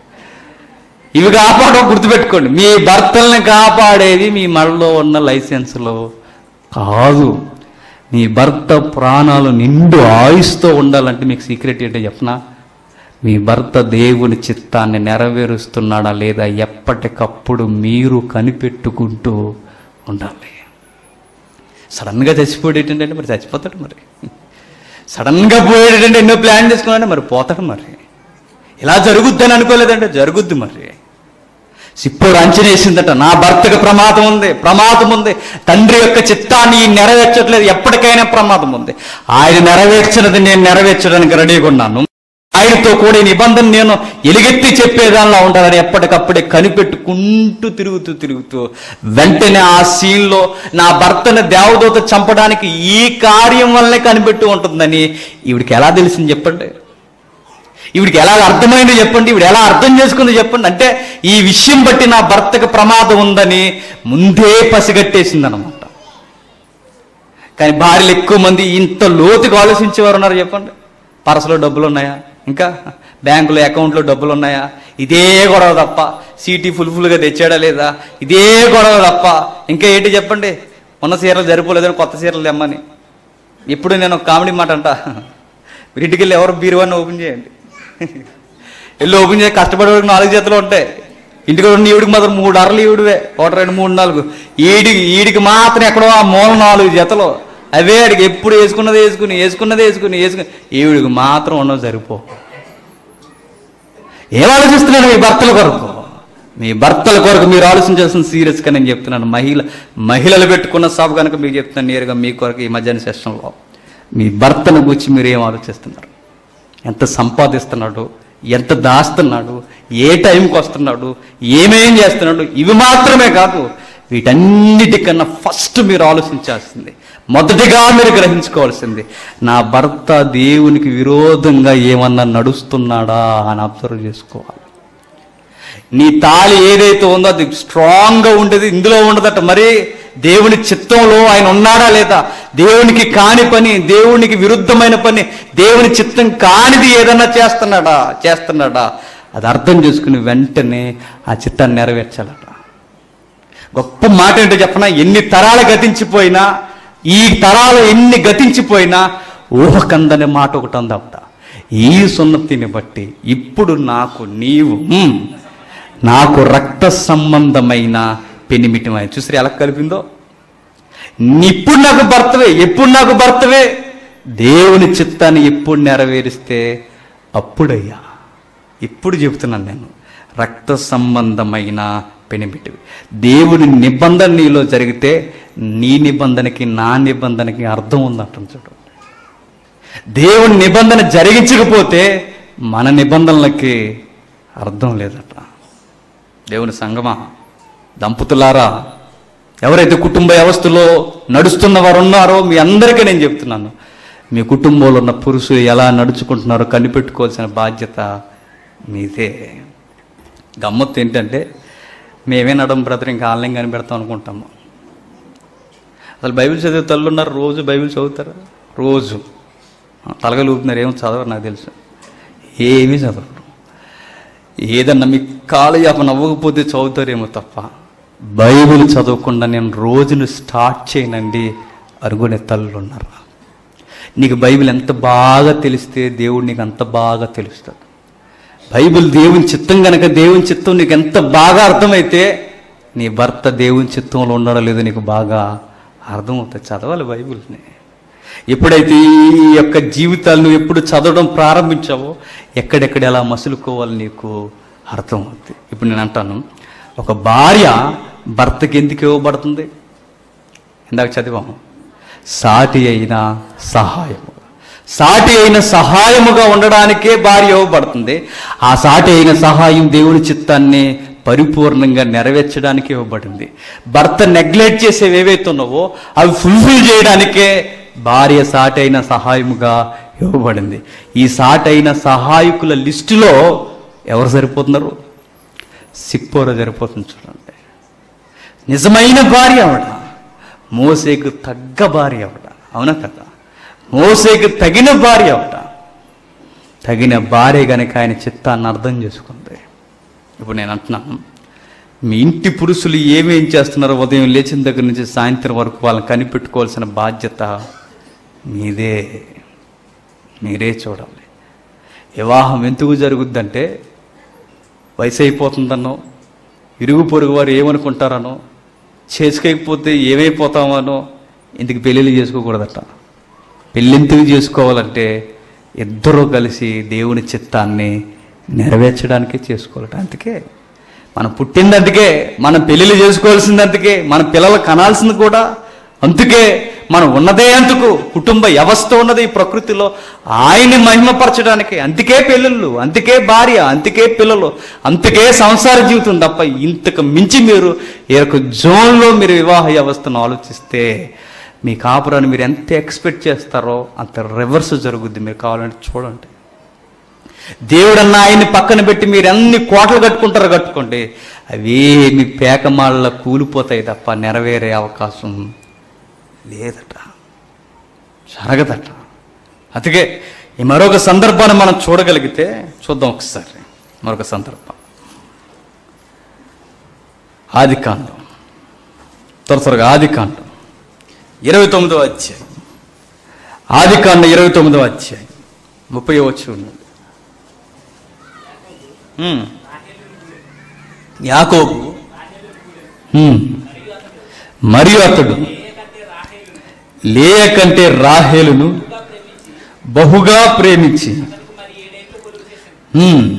ఇవి కాపాడడం గుర్తుపెట్టుకోండి మీ భర్తల్ని కాపాడేది మీ మళ్ళలో ఉన్న లైసెన్స్లో కాదు మీ భర్త ప్రాణాలు నిండు ఆయుస్తో ఉండాలంటే మీకు సీక్రెట్ ఏంటో చెప్పనా మీ భర్త దేవుని చిత్తాన్ని నెరవేరుస్తున్నాడా లేదా ఎప్పటికప్పుడు మీరు కనిపెట్టుకుంటూ ఉండాలి సడన్గా చచ్చిపోయేటంటే మరి చచ్చిపోతాడు మరి సడన్గా పోయేటంటే ఎన్నో ప్లాన్ చేసుకున్నాడు మరి పోతాడు మరి ఇలా జరుగుద్దని అనుకోలేదంటే జరుగుద్ది మరి సిప్పోరు అంచనేసిందట నా భర్తకు ప్రమాదం ఉంది ప్రమాదం ఉంది తండ్రి యొక్క చిత్తాన్ని నెరవేర్చట్లేదు ఎప్పటికైనా ప్రమాదం ఉంది ఆయన నెరవేర్చినది నేను నెరవేర్చడానికి రెడీగా ఉన్నాను ఆయనతో కూడా ఈ నిబంధన నేను ఎలుగెత్తి చెప్పేదానిలా ఉండాలని ఎప్పటికప్పుడే కనిపెట్టుకుంటూ తిరుగుతూ తిరుగుతూ వెంటనే ఆ సీన్లో నా భర్తని దేవదూత చంపడానికి ఈ కార్యం వల్లనే కనిపెట్టు ఉంటుందని ఈవిడికి ఎలా తెలిసింది చెప్పండి ఈవిడికి ఎలా అర్థమైందో చెప్పండి ఈవిడ ఎలా అర్థం చేసుకుందో చెప్పండి అంటే ఈ విషయం బట్టి నా భర్తకు ప్రమాదం ఉందని ముందే పసిగట్టేసింది అనమాట కానీ భార్యలు ఎక్కువ మంది ఇంత లోతుగా ఆలోచించేవారు ఉన్నారు చెప్పండి పరసలో డబ్బులు ఉన్నాయా ఇంకా బ్యాంకులో అకౌంట్లో డబ్బులు ఉన్నాయా ఇదే గొడవ తప్ప సీటీ ఫుల్ ఫుల్గా తెచ్చాడా లేదా ఇదే గొడవ తప్ప ఇంకా ఏంటి చెప్పండి ఉన్న సీరలు సరిపోలేదని కొత్త సీరలు తెమ్మని ఇప్పుడు నేను ఒక కామెడీ మాట అంట మీరు ఇంటికి వెళ్ళి ఎవరు బీరువాన్ని ఓపెన్ చేయండి వెళ్ళి ఓపెన్ చేసి కష్టపడేవాడికి నాలుగు చేతులు ఉంటాయి ఇంటికి ఉన్న ఈవిడికి మాత్రం మూడు అరలు ఈవిడివే ఒకటి రెండు మూడు నాలుగు ఈడి ఈడికి మాత్రం ఎక్కడో ఆ మూల నాలుగు జతలు అవే ఆడికి ఎప్పుడు వేసుకున్నది వేసుకుని వేసుకున్నది వేసుకుని వేసుకుని ఈవిడికి మాత్రం ఉండవు సరిపో ఏం ఆలోచిస్తున్నాను మీ భర్తల కొరకు మీ భర్తల కొరకు మీరు ఆలోచించాల్సిన సీరియస్గా నేను చెప్తున్నాను మహిళ మహిళలు పెట్టుకున్న సభ కనుక మీకు చెప్తున్నాను నేరుగా మీ కొరకు ఈ మధ్యాహ్న సెషన్లో మీ భర్తను గురించి మీరు ఏం ఆలోచిస్తున్నారు ఎంత సంపాదిస్తున్నాడు ఎంత దాస్తున్నాడు ఏ టైంకి వస్తున్నాడు ఏమేం చేస్తున్నాడు ఇవి మాత్రమే కాదు వీటన్నిటికన్నా ఫస్ట్ మీరు ఆలోచించాల్సింది మొదటిగా మీరు గ్రహించుకోవాల్సింది నా భర్త దేవునికి విరోధంగా ఏమన్నా నడుస్తున్నాడా అని అబ్జర్వ్ చేసుకోవాలి నీ తాళి ఏదైతే ఉందో అది స్ట్రాంగ్గా ఉండేది ఇందులో ఉండదట మరి దేవుని చిత్తంలో ఆయన ఉన్నాడా లేదా దేవునికి కాని పని దేవునికి విరుద్ధమైన పని దేవుని చిత్తం కానిది ఏదన్నా చేస్తున్నాడా చేస్తున్నాడా అది అర్థం చేసుకుని వెంటనే ఆ చిత్తాన్ని నెరవేర్చాలట గొప్ప మాట ఏంటో చెప్పనా ఎన్ని తరాలు గతించిపోయినా ఈ తరాలు ఎన్ని గతించిపోయినా ఊహకందనే మాట ఒకటి ఉందట ఈ సున్నతిని బట్టి ఇప్పుడు నాకు నీవు హ్మ్, నాకు రక్త సంబంధమైన పెనిమిటమై చూసి ఎలా కలిపిందో ఇప్పుడు నాకు భర్తవే ఎప్పుడు నాకు భర్తవే దేవుని చిత్తాన్ని ఎప్పుడు నెరవేరిస్తే అప్పుడయ్యా ఇప్పుడు చెబుతున్నాను నేను రక్త సంబంధమైన పెనిమిటివి దేవుని నిబంధన నీలో జరిగితే నీ నిబంధనకి నా నిబంధనకి అర్థం ఉందంటాం చూడు దేవుని నిబంధన జరిగించకపోతే మన నిబంధనలకి అర్థం లేదట దేవుని సంగమా దంపతులారా ఎవరైతే కుటుంబ వ్యవస్థలో నడుస్తున్న వారు ఉన్నారో మీ అందరికీ నేను చెప్తున్నాను మీ కుటుంబంలో ఉన్న పురుషులు ఎలా నడుచుకుంటున్నారో కనిపెట్టుకోవాల్సిన బాధ్యత మీదే గమ్మత్తు ఏంటంటే మేమే నడం బ్రదర్ ఇంకా ఆన్లైన్ కనిపెడతాం అనుకుంటాము అసలు బైబిల్ చదివే తల్లు ఉన్నారు రోజు బైబిల్ చదువుతారు రోజు తలగలు ఊపుతున్నారు ఏమో చదవరు నాకు తెలుసు ఏమీ చదవరు ఏదన్నా మీ కాలయాపన అవ్వకపోతే చదువుతారేమో తప్ప బైబిల్ చదవకుండా నేను రోజును స్టార్ట్ చేయనండి అనుకునే తల్లులు ఉన్నారు నీకు బైబిల్ ఎంత బాగా తెలిస్తే దేవుడు నీకు అంత బాగా తెలుస్తుంది బైబిల్ దేవుని చిత్తం గనక దేవుని చిత్తం నీకు ఎంత బాగా అర్థమైతే నీ భర్త దేవుని చిత్తంలో ఉండడం లేదో నీకు బాగా అర్థమవుతుంది చదవాలి బైబిల్ని ఎప్పుడైతే ఈ యొక్క జీవితాలు నువ్వు ఎప్పుడు చదవడం ప్రారంభించావో ఎక్కడెక్కడ ఎలా మసులుకోవాలి నీకు అర్థమవుతుంది ఇప్పుడు నేను అంటాను ఒక భార్య భర్తకి ఎందుకు ఇవ్వబడుతుంది ఇందాక చదివాము సాటి అయిన సహాయము సాటి అయిన సహాయముగా ఉండడానికే భార్య ఇవ్వబడుతుంది ఆ సాటి అయిన సహాయం దేవుని చిత్తాన్ని పరిపూర్ణంగా నెరవేర్చడానికి ఇవ్వబడింది భర్త నెగ్లెక్ట్ చేసేవి ఏవైతే ఉన్నావో అవి ఫుల్ఫిల్ చేయడానికే భార్య సాటి అయిన సహాయముగా ఇవ్వబడింది ఈ సాటి అయిన సహాయకుల లిస్టులో ఎవరు సరిపోతున్నారు సిప్పోర సరిపోతుంది చూడండి నిజమైన భార్య ఆవిడ మోసేకు తగ్గ భార్య ఆవిడ అవునా కదా మోసేకు తగిన భార్య ఆవిడ తగిన భార్య గనక ఆయన చిత్తాన్ని అర్థం చేసుకుంది ఇప్పుడు నేను అంటున్నాను మీ ఇంటి పురుషులు ఏమేం చేస్తున్నారో ఉదయం లేచిన దగ్గర నుంచి సాయంత్రం వరకు వాళ్ళని కనిపెట్టుకోవాల్సిన బాధ్యత మీదే మీరే చూడాలి వివాహం ఎందుకు జరుగుద్దంటే వయసు అయిపోతుందనో ఇరుగు పొరుగు వారు ఏమనుకుంటారనో చేసుకోకపోతే ఏమైపోతామనో ఇందుకు పెళ్ళిళ్ళు చేసుకోకూడదట పెళ్ళింతకు చేసుకోవాలంటే ఇద్దరూ కలిసి దేవుని చిత్తాన్ని నెరవేర్చడానికే చేసుకోవాలట అందుకే మనం పుట్టింది అందుకే మనం పెళ్ళిళ్ళు చేసుకోవాల్సింది అందుకే మన పిల్లలు కనాల్సింది కూడా అందుకే మనం ఉన్నదే అందుకు కుటుంబ వ్యవస్థ ఉన్నది ఈ ప్రకృతిలో ఆయన్ని మహిమపరచడానికి అందుకే పెళ్ళిళ్ళు అందుకే భార్య అందుకే పిల్లలు అందుకే సంసార జీవితం తప్ప ఇంతకు మించి మీరు ఈ యొక్క జోన్లో మీరు వివాహ వ్యవస్థను ఆలోచిస్తే మీ కాపురాన్ని మీరు ఎంత ఎక్స్పెక్ట్ చేస్తారో అంత రివర్స్ జరుగుద్ది మీరు కావాలంటే చూడండి దేవుడన్న ఆయన్ని పక్కన పెట్టి మీరు ఎన్ని కోటలు కట్టుకుంటారో కట్టుకోండి అవి మీ పేకమాళ్ళ కూలిపోతాయి తప్ప నెరవేరే అవకాశం లేదట జరగదట అందుకే ఈ మరొక సందర్భాన్ని మనం చూడగలిగితే చూద్దాం ఒకసారి మరొక సందర్భం ఆది కాండం త్వర త్వరగా ఆది కాండం ఇరవై తొమ్మిదో అధ్యాయం ఆది కాండం ఇరవై తొమ్మిదో అధ్యాయం ముప్పై వచ్చి ఉన్నది ఉమ్. యాకోబు ఉమ్. మరియు అతడు లేయ కంటే రాహేలును బహుగా ప్రేమించి ఉమ్.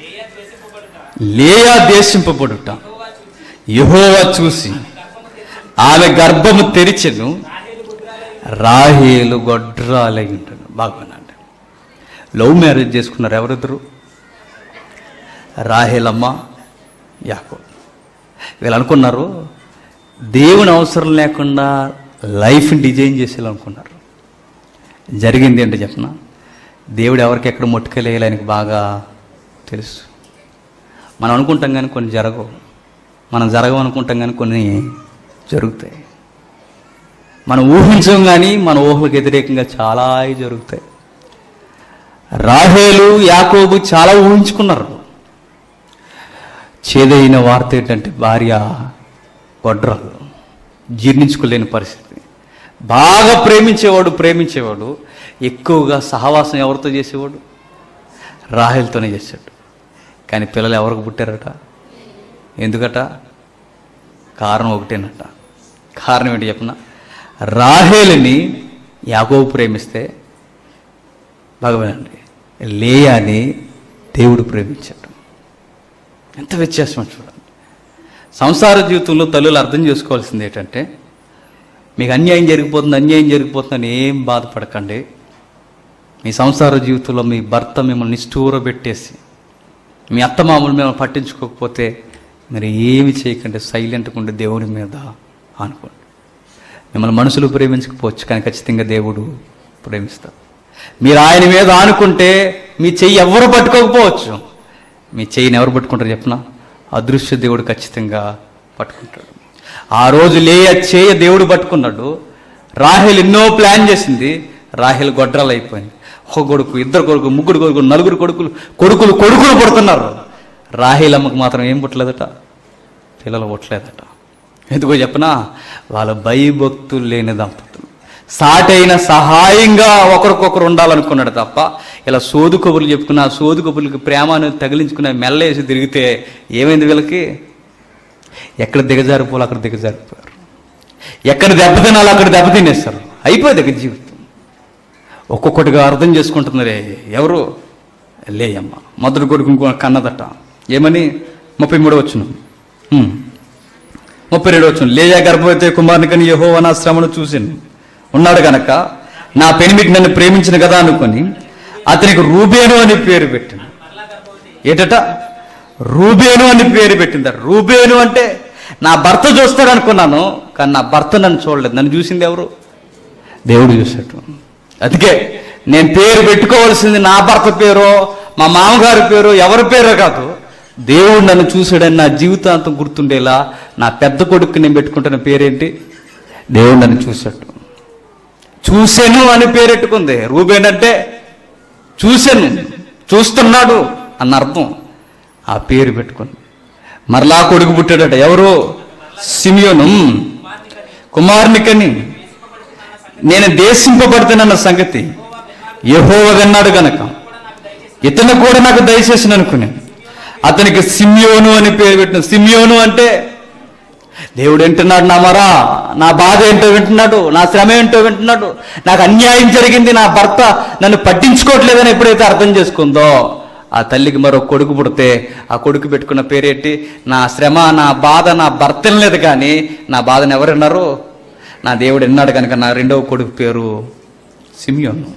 లేయా దేశింపబడుట యహోవా చూసి ఆమె గర్భము తెరిచెను రాహేలు గొడ్రాలై ఉంటాడు బాగున్నాడు లవ్ మ్యారేజ్ చేసుకున్నారు ఎవరిద్దరు రాహేలమ్మ యాకో వీళ్ళు అనుకున్నారు దేవుని అవసరం లేకుండా లైఫ్ డిజైన్ చేసేయాలనుకున్నారు జరిగింది ఏంటో చెప్పనా దేవుడు ఎవరికి ఎక్కడ ముట్టుకెళ్ళేయాలి ఆయనకి బాగా తెలుసు మనం అనుకుంటాం కానీ కొన్ని జరగవు మనం జరగవు అనుకుంటాం కానీ కొన్ని జరుగుతాయి మనం ఊహించం కానీ మన ఊహలకు వ్యతిరేకంగా చాలా జరుగుతాయి రాహేలు యాకోబు చాలా ఊహించుకున్నారు చేదైన వార్త ఏంటంటే భార్య గొడ్రాలు జీర్ణించుకోలేని పరిస్థితి బాగా ప్రేమించేవాడు ప్రేమించేవాడు ఎక్కువగా సహవాసం ఎవరితో చేసేవాడు రాహేల్తోనే చేశాడు కానీ పిల్లలు ఎవరికి పుట్టారట ఎందుకట కారణం ఒకటేనట కారణం ఏంటి చెప్పిన రాహేలుని యాకోబు ప్రేమిస్తే భగవానండి లేయాని దేవుడు ప్రేమించాడు ఎంత వ్యత్యాసం చూడండి సంసార జీవితంలో తల్లులు అర్థం చేసుకోవాల్సింది ఏంటంటే మీకు అన్యాయం జరిగిపోతుంది అన్యాయం జరిగిపోతుందని ఏం బాధపడకండి మీ సంసార జీవితంలో మీ భర్త మిమ్మల్ని నిష్ఠూర పెట్టేసి మీ అత్తమామలు మిమ్మల్ని పట్టించుకోకపోతే మీరు ఏమి చేయకండి సైలెంట్గా ఉండి దేవుని మీద అనుకోండి మిమ్మల్ని మనుషులు ప్రేమించకపోవచ్చు కానీ ఖచ్చితంగా దేవుడు ప్రేమిస్తారు మీరు ఆయన మీద ఆనుకుంటే మీ చెయ్యి ఎవరు పట్టుకోకపోవచ్చు మీ చెయ్యిని ఎవరు పట్టుకుంటారు చెప్పిన అదృశ్య దేవుడు ఖచ్చితంగా పట్టుకుంటాడు ఆ రోజు లేయ చేయ దేవుడు పట్టుకున్నాడు రాహేల్ ఎన్నో ప్లాన్ చేసింది రాహేల్ గొడ్రాలు అయిపోయింది ఒక కొడుకు ఇద్దరు కొడుకు ముగ్గురు కొడుకు నలుగురు కొడుకులు కొడుకులు కొడుకులు పుడుతున్నారు రాహేల్ అమ్మకు మాత్రం ఏం పుట్టలేదట పిల్లలు పుట్టలేదట ఎందుకో చెప్పనా వాళ్ళ భయభక్తులు లేని దంపతులు సాటైన సహాయంగా ఒకరికొకరు ఉండాలనుకున్నాడు తప్ప ఇలా సోదు కబుర్లు చెప్పుకున్న ఆ సోదు కబుర్లకి ప్రేమను తగిలించుకున్న మెల్లేసి తిరిగితే ఏమైంది వీళ్ళకి ఎక్కడ దిగజారిపోవాలి అక్కడ దిగజారిపోయారు ఎక్కడ దెబ్బతినాలో అక్కడ దెబ్బతినేస్తారు అయిపోయింది ఇక జీవితం ఒక్కొక్కటిగా అర్థం చేసుకుంటున్నారే ఎవరు లేయమ్మ మొదటి కొడుకు ఇంకో కన్నదట ఏమని ముప్పై మూడు వచ్చును ఉమ్. ముప్పై రెండు వచ్చును లేయా గర్భవతి కుమారుని కని యహో నా శ్రమను చూసింది ఉన్నాడు గనక నా పెనిమిటి నన్ను ప్రేమించిన కదా అనుకొని అతనికి రూబేను అని పేరు పెట్టింది ఏటట రూబేను అని పేరు పెట్టింది రూబేను అంటే నా భర్త చూస్తాడు అనుకున్నాను కానీ నా భర్త నన్ను చూడలేదు నన్ను చూసింది ఎవరు దేవుడు చూశాడు అందుకే నేను పేరు పెట్టుకోవాల్సింది నా భర్త పేరో మా మామగారి పేరు ఎవరి పేరో కాదు దేవుడు నన్ను చూశాడని నా జీవితాంతం గుర్తుండేలా నా పెద్ద కొడుకు నేను పెట్టుకుంటున్న పేరేంటి దేవుడు నన్ను చూశాడు చూశాను అని పేరెట్టుకుంది రూబేన్ అంటే చూశాను చూస్తున్నాడు అన్న అర్థం ఆ పేరు పెట్టుకుంది మరలా కొడుకు పుట్టాడట ఎవరు సిమియోను కుమారునికని నేను దేశింపబడుతున్న సంగతి యహోవ విన్నాడు గనక ఇతను కూడా నాకు దయచేసి అనుకుని అతనికి సిమియోను అని పేరు పెట్టిన సిమియోను అంటే దేవుడు వింటున్నాడు నా మరా నా బాధ ఏంటో వింటున్నాడు నా శ్రమ ఏంటో వింటున్నాడు నాకు అన్యాయం జరిగింది నా భర్త నన్ను పట్టించుకోవట్లేదని ఎప్పుడైతే అర్థం చేసుకుందో ఆ తల్లికి మరో కొడుకు పుడితే ఆ కొడుకు పెట్టుకున్న పేరేంటి నా శ్రమ నా బాధ నా భర్త లేదు కానీ నా బాధను ఎవరు విన్నారు నా దేవుడు విన్నాడు కనుక నా రెండవ కొడుకు పేరు సిమియోను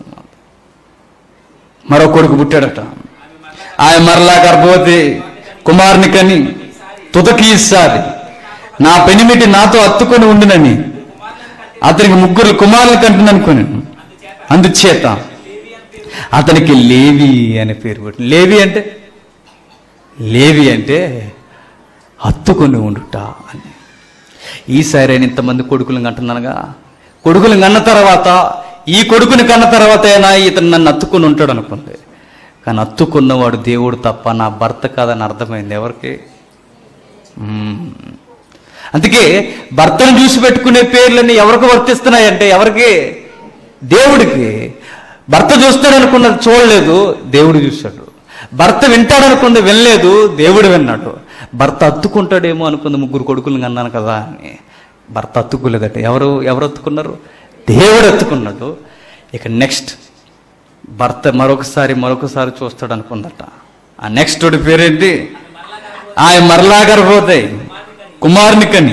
మరో కొడుకు పుట్టాడట ఆయన మరలా గర్భవతి కుమారుని కని తుదకి ఈసారి నా పెనిమిటి నాతో అత్తుకొని ఉండునని అతనికి ముగ్గురు కుమారులు కంటుననుకొని అందుచేత అతనికి లేవి అనే పేరు పెట్టి లేవి అంటే లేవి అంటే హత్తుకొని ఉండుట అని ఈసారి నేను ఇంతమంది కొడుకులను కంటున్నానుగా కొడుకులు కన్న తర్వాత ఈ కొడుకుని కన్న తర్వాత అయినా ఇతను నన్ను అత్తుకుని ఉంటాడు అనుకుంది కానీ అత్తుకున్నవాడు దేవుడు తప్ప నా భర్త కాదని అర్థమైంది ఎవరికి మ్మ్. అందుకే భర్తను చూసి పెట్టుకునే పేర్లన్నీ ఎవరికి వర్తిస్తున్నాయంటే ఎవరికి దేవుడికి భర్త చూస్తాడనుకున్నది చూడలేదు దేవుడు చూశాడు భర్త వింటాడనుకుంది వినలేదు దేవుడు విన్నాడు భర్త అత్తుకుంటాడేమో అనుకుంది ముగ్గురు కొడుకులను అన్నాను కదా అని భర్త అత్తుకోలేదట ఎవరు ఎవరు అత్తుకున్నారు దేవుడు అత్తుకున్నాడు ఇక నెక్స్ట్ భర్త మరొకసారి మరొకసారి చూస్తాడు అనుకుందట ఆ నెక్స్ట్ వాడి పేరేంటి ఆయన మరలా గర్భవతాయి కుమారునికని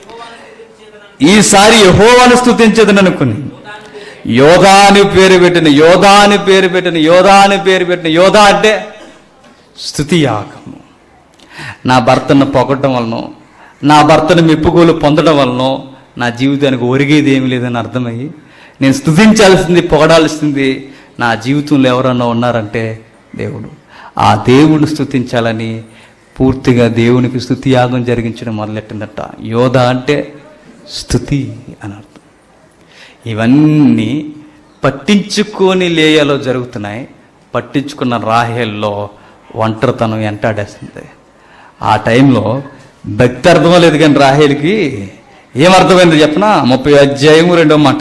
ఈసారి యహోవాను స్థుతించదని అనుకుని యోధా అని పేరు పెట్టిన యోధా అని పేరు పెట్టిన యోధా అని పేరు పెట్టిన యోధా అంటే స్థుతి యాగము నా భర్తను పొగడటం వలన నా భర్తను మెప్పుకోలు పొందడం వలన నా జీవితానికి ఒరిగేది ఏమీ లేదని అర్థమయ్యి నేను స్థుతించాల్సింది పొగడాల్సింది నా జీవితంలో ఎవరన్నా ఉన్నారంటే దేవుడు ఆ దేవుడిని స్థుతించాలని పూర్తిగా దేవునికి స్థుతి యాగం జరిగించడం మొదలెట్టిందట యోధ అంటే స్థుతి అని అర్థం ఇవన్నీ పట్టించుకొని లేయలో జరుగుతున్నాయి పట్టించుకున్న రాహేల్లో ఒంటరితనం వెంటాడేస్తుంది ఆ టైంలో భక్తి అర్థం లేదు కానీ రాహేల్కి ఏమర్థమైంది చెప్పనా ముప్పై అధ్యాయము రెండో మాట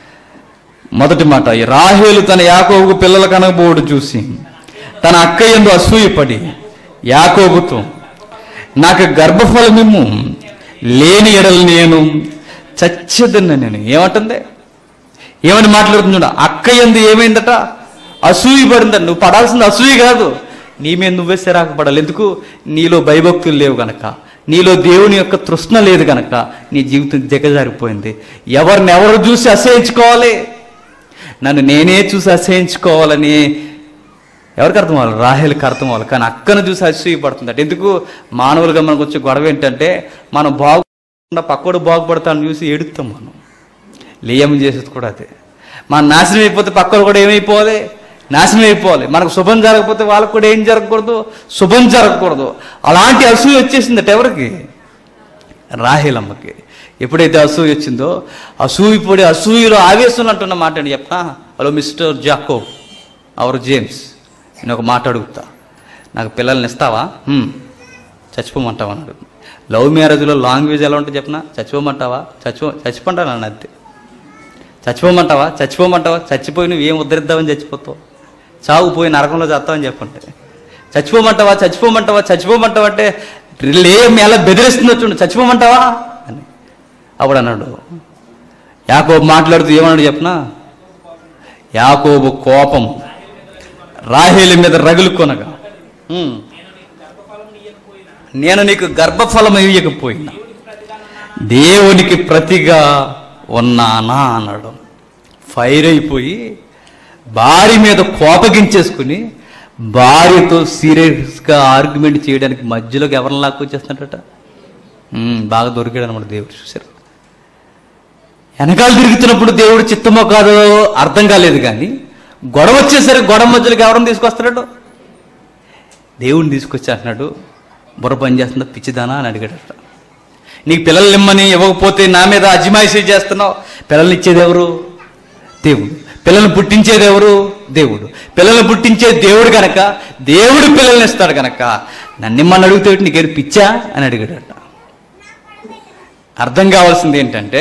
మొదటి మాట ఈ రాహేలు తన యాకోబుకు పిల్లల కనబోడు చూసి తన అక్క ఎందు అసూయపడి యాకోబుతో నాకు గర్భఫలమిమ్ము లేని ఎడలు నేను చచ్చేదన్న నేను ఏమంటుంది ఏమని మాట్లాడుతుంది చూడ అక్క ఎందు ఏమైందట అసూయ పడిందట నువ్వు పడాల్సింది అసూయ కాదు నీ మీద నువ్వే సిరాకు పడాలి ఎందుకు నీలో భయభక్తులు లేవు గనక నీలో దేవుని యొక్క తృష్ణ లేదు గనక నీ జీవితం దిగజారిపోయింది ఎవరిని ఎవరు చూసి అసహించుకోవాలి నన్ను నేనే చూసి అసహించుకోవాలని ఎవరికి అర్థం అవ్వాలి రాహేల్కి అర్థం అవ్వాలి కానీ అక్కను చూసి అసూయ పడుతుంది ఎందుకు మానవులుగా మనకు వచ్చే గొడవ ఏంటంటే మనం బాగుపడకుండా పక్కోడు బాగుపడతాను చూసి ఏడుస్తాం మనం లియం చేసేది కూడా అదే మన నాశనం అయిపోతే పక్కలు కూడా ఏమైపోవాలి నాశనం అయిపోవాలి మనకు శుభం జరగకపోతే వాళ్ళకు కూడా ఏం జరగకూడదు శుభం జరగకూడదు అలాంటి అసూయ వచ్చేసిందట ఎవరికి రాహేలమ్మకి ఎప్పుడైతే అసూయ వచ్చిందో అసూయ పొడి అసూయలో ఆవేశం అంటున్న మాట అండి చెప్పనా hello mister Jacob our James నేను ఒక మాట అడుగుతా నాకు పిల్లల్ని ఇస్తావా "హ్మ్." చచ్చిపోమంటావా అని అడుగుతుంది లవ్ మ్యారేజ్లో లాంగ్వేజ్ ఎలా ఉంటుంది చెప్పనా చచ్చిపోమంటావా చచ్చిపో చచ్చిపోంటాను అన్న అంతే చచ్చిపోమంటావా చచ్చిపోమంటావా చచ్చిపోయి నువ్వు ఏం ఉద్ధరిద్దామని చచ్చిపోతావు చావు పోయి నరకంలో చేస్తావని చెప్పంటే చచ్చిపోమంటావా చచ్చిపోమంటావా చచ్చిపోమంటావా అంటే లేం ఎలా బెదిరిస్తుందో చూడు చచ్చిపోమంటావా అని అప్పుడు అన్నాడు యాకోబు మాట్లాడుతూ ఏమన్నాడు చెప్పనా యాకోబు కోపం రాహేలి మీద రగులుకొనగా "ఉమ్, నేను నీకు గర్భఫలం ఇవ్వకపోయినా దేవునికి ప్రతిగా ఉన్నానా అన్నాడు ఫైర్ అయిపోయి భార్య మీద కోపగించేసుకుని భార్యతో సీరియస్గా ఆర్గ్యుమెంట్ చేయడానికి మధ్యలోకి ఎవరిని లాక్కొచ్చేస్తున్నాడట ఉమ్, బాగా దొరికాడు అనమాట దేవుడు చూశారు వెనకాల తిరుగుతున్నప్పుడు దేవుడు చిత్తమో కాదో అర్థం కాలేదు కానీ గొడవ వచ్చేసరికి గొడవ మధ్యలోకి ఎవరిని తీసుకొస్తున్నాడు దేవుడిని తీసుకొచ్చి అంటున్నాడు బుర్ర పని చేస్తుందా పిచ్చిదానా అని అడిగాడట నీకు పిల్లలు ఇమ్మని ఇవ్వకపోతే నా మీద అజమాయిషీ చేస్తున్నావు పిల్లల్ని ఇచ్చేది ఎవరు దేవుడు పిల్లల్ని పుట్టించేది ఎవరు దేవుడు పిల్లల్ని పుట్టించే దేవుడు కనుక దేవుడు పిల్లల్ని ఇస్తాడు కనుక నన్ను ఇమ్మని అడిగితే నీకేరు పిచ్చా అని అడిగాడట అర్థం కావాల్సింది ఏంటంటే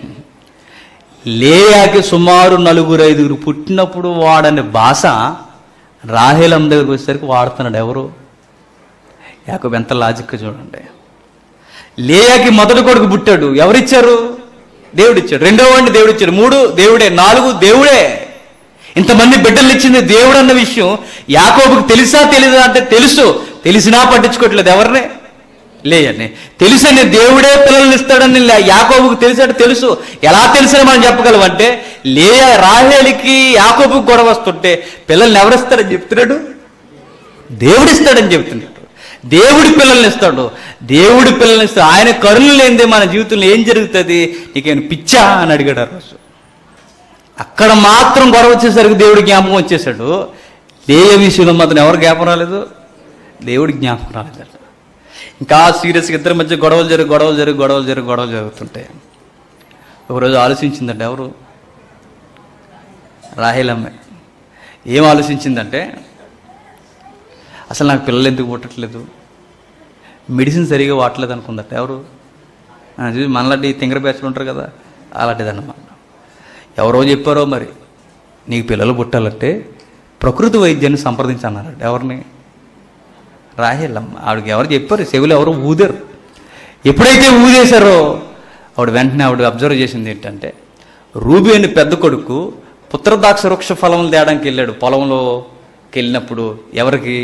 లేయాకి సుమారు నలుగురు ఐదుగురు పుట్టినప్పుడు వాడని భాష రాహేలం దగ్గరికి వచ్చేసరికి వాడుతున్నాడు ఎవరు యాకోబు ఎంత లాజిక్ చూడండి లేయాకి మొదటి కొడుకు పుట్టాడు ఎవరిచ్చారు దేవుడిచ్చాడు రెండో వాడిని దేవుడిచ్చాడు మూడు దేవుడే నాలుగు దేవుడే ఇంతమంది బిడ్డలు ఇచ్చింది దేవుడు అన్న విషయం యాకోబుకి తెలుసా తెలీదా అంటే తెలుసు తెలిసినా పట్టించుకోవట్లేదు ఎవరిని లేయని తెలుసని దేవుడే పిల్లల్ని ఇస్తాడని లే- యాకోబుకు తెలిసాడు తెలుసు ఎలా తెలుసని మనం చెప్పగలం అంటే లేయ రాహేలికి యాకోబుకు గొడవ వస్తుంటే పిల్లల్ని ఎవరిస్తాడని చెప్తున్నాడు దేవుడిస్తాడని చెప్తున్నాడు దేవుడి పిల్లల్ని ఇస్తాడు దేవుడి పిల్లల్ని ఇస్తాడు ఆయన కరుణ లేనిదే మన జీవితంలో ఏం జరుగుతుంది నీకేమైనా పిచ్చా అని అడిగాడు ఆ రోజు అక్కడ మాత్రం గొడవ వచ్చేసరికి దేవుడి జ్ఞాపకం వచ్చేసాడు లేయ విషయంలో మాత్రం ఎవరు జ్ఞాపకం రాలేదు దేవుడి జ్ఞాపకం రాలేదట ఇంకా సీరియస్గా ఇద్దరి మధ్య గొడవలు జరిగి గొడవలు జరిగి గొడవలు జరిగి గొడవలు జరుగుతుంటాయి ఒకరోజు ఆలోచించిందంట ఎవరు రాహేలమ్మ ఏం ఆలోచించిందంటే అసలు నాకు పిల్లలు ఎందుకు పుట్టట్లేదు మెడిసిన్ సరిగా వాడలేదు అనుకుందట ఎవరు ఆ, చూసి మనలాంటి తింగర బ్యాచ్లు ఉంటారు కదా అలాంటిదన్నమాట ఎవరో చెప్పారో మరి నీకు పిల్లలు పుట్టాలంటే ప్రకృతి వైద్యాన్ని సంప్రదించన్నారట ఎవరిని రాహేలమ్మ ఆవిడకి ఎవరు చెప్పారు చెవులు ఎవరు ఊదారు ఎప్పుడైతే ఊదేశారో ఆవిడ వెంటనే ఆవిడ అబ్జర్వ్ చేసింది ఏంటంటే రూబీ అని పెద్ద కొడుకు పుత్రదాక్ష వృక్ష ఫలములు తేడానికి వెళ్ళాడు పొలంలోకి వెళ్ళినప్పుడు ఎవరికి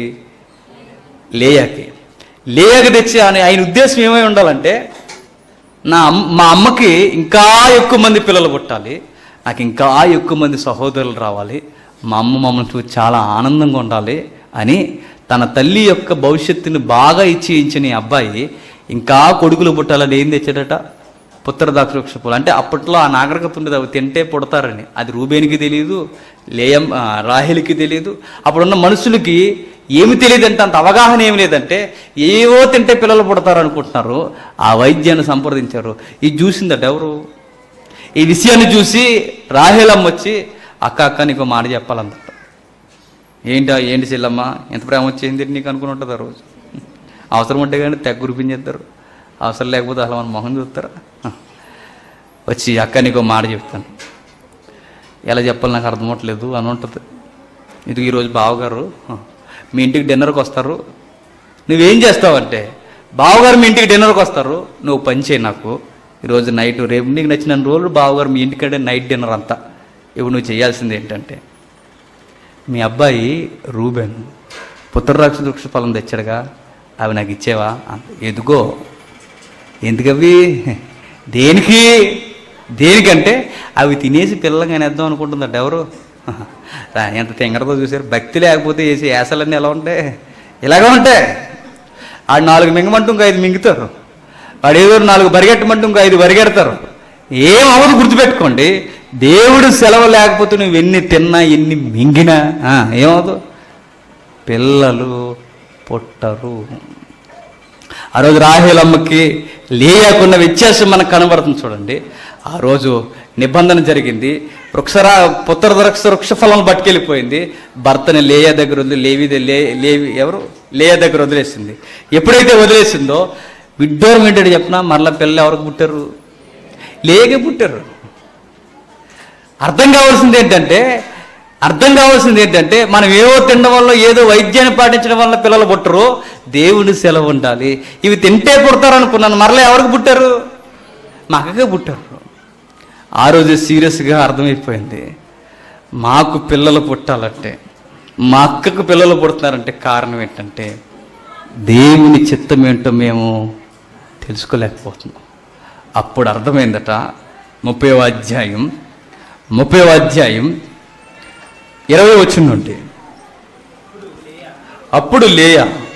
లేయాకి లేయాకి తెచ్చి ఆయన ఆయన ఉద్దేశం ఏమై ఉండాలంటే నా అమ్- మా అమ్మకి ఇంకా ఎక్కువ మంది పిల్లలు పుట్టాలి నాకు ఇంకా ఎక్కువ మంది సహోదరులు రావాలి మా అమ్మ మమ్మల్ని చూసి చాలా ఆనందంగా ఉండాలి అని తన తల్లి యొక్క భవిష్యత్తుని బాగా ఇచ్చి ఇచ్చిన ఈ అబ్బాయి ఇంకా కొడుకులు పుట్టాలని ఏం తెచ్చాడట పుత్రదాక్ష వృక్షపులు అంటే అప్పట్లో ఆ నాగరికత ఉండేది అవి తింటే పుడతారని అది రూబేనికి తెలియదు లేయం ఆ, రాహేలికి తెలియదు అప్పుడున్న మనుషులకి ఏమి తెలియదు అంటే అంత అవగాహన ఏమి లేదంటే ఏవో తింటే పిల్లలు పుడతారు అనుకుంటున్నారు ఆ వైద్యాన్ని సంప్రదించారు ఇది చూసిందట ఎవరు ఈ విషయాన్ని చూసి రాహేలమ్మ వచ్చి అక్క అక్క నీకు మాట చెప్పాలందట ఏంటా ఏంటి చెల్లమ్మ ఎంత ప్రేమ వచ్చింది నీకు అనుకుని ఆ రోజు అవసరం ఉంటే కానీ తెగ గురిపించేస్తారు అవసరం లేకపోతే అసలు మన మొహం చూస్తారా వచ్చి అక్క నీకు మాట చెప్తాను ఎలా చెప్పాలి నాకు అర్థం అవ్వట్లేదు అని ఉంటుంది ఇది ఈరోజు బావగారు మీ ఇంటికి డిన్నర్కి వస్తారు నువ్వేం చేస్తావంటే బావగారు మీ ఇంటికి డిన్నర్కి వస్తారు నువ్వు పని చేయి నాకు ఈరోజు నైట్ రేపు నీకు నచ్చిన రోజులు బావగారు మీ ఇంటికంటే నైట్ డిన్నర్ అంతా ఇప్పుడు నువ్వు చేయాల్సింది ఏంటంటే మీ అబ్బాయి రూబెన్ పుత్రరాక్ష వృక్ష ఫలం తెచ్చాడుగా అవి నాకు ఇచ్చేవా అంత ఎదుగో ఎందుకవి దేనికి దేనికంటే అవి తినేసి పిల్లలకి అనేద్దాం అనుకుంటుందట ఎవరు రా, ఎంత తెంగరతో చూసారు భక్తి లేకపోతే వేసి యాసలన్నీ ఎలా ఉంటాయి ఇలాగే ఉంటాయి ఆడు నాలుగు మింగమంటూ ఇంకో ఐదు మింగుతారు వాడు ఏదో నాలుగు బరిగెట్టమంటూ ఇంకో ఐదు బరిగెడతారు ఏం అవ్వదు గుర్తుపెట్టుకోండి దేవుడు సెలవు లేకపోతే నువ్వు ఎన్ని తిన్నా ఎన్ని మింగినా ఆ, ఏమవుదు పిల్లలు పుట్టరు ఆ రోజు రాహేలమ్మకి లేయకున్న వ్యత్యాసం మనకు కనబడుతుంది చూడండి ఆ రోజు నిబంధన జరిగింది వృక్షరా పుత్ర వృక్ష వృక్ష ఫలం పట్టుకెళ్ళిపోయింది భర్తని లేయ దగ్గర వదిలి లేవి లే లేవి ఎవరు లేయ దగ్గర వదిలేసింది ఎప్పుడైతే వదిలేసిందో విడ్డూరం ఏంటంటే చెప్పినా మరలా పిల్లలు ఎవరికి పుట్టారు లేకే పుట్టారు అర్థం కావాల్సింది ఏంటంటే అర్థం కావాల్సింది ఏంటంటే మనం ఏవో తినడం వల్ల ఏదో వైద్యాన్ని పాటించడం వల్ల పిల్లలు పుట్టరు దేవుని సెలవు ఉండాలి ఇవి తింటే పుడతారు అనుకున్నాను మరలా ఎవరికి పుట్టారు మా అక్కకే పుట్టారు ఆ రోజు సీరియస్గా అర్థమైపోయింది మాకు పిల్లలు పుట్టాలంటే మా అక్కకు పిల్లలు పుడుతున్నారంటే కారణం ఏంటంటే దేవుని చిత్తం ఏంటో మేము తెలుసుకోలేకపోతున్నాం అప్పుడు అర్థమైందట ముప్పై అధ్యాయం ముప్పై అధ్యాయం ఇరవై వచ్చిన నుండి అప్పుడు లేయ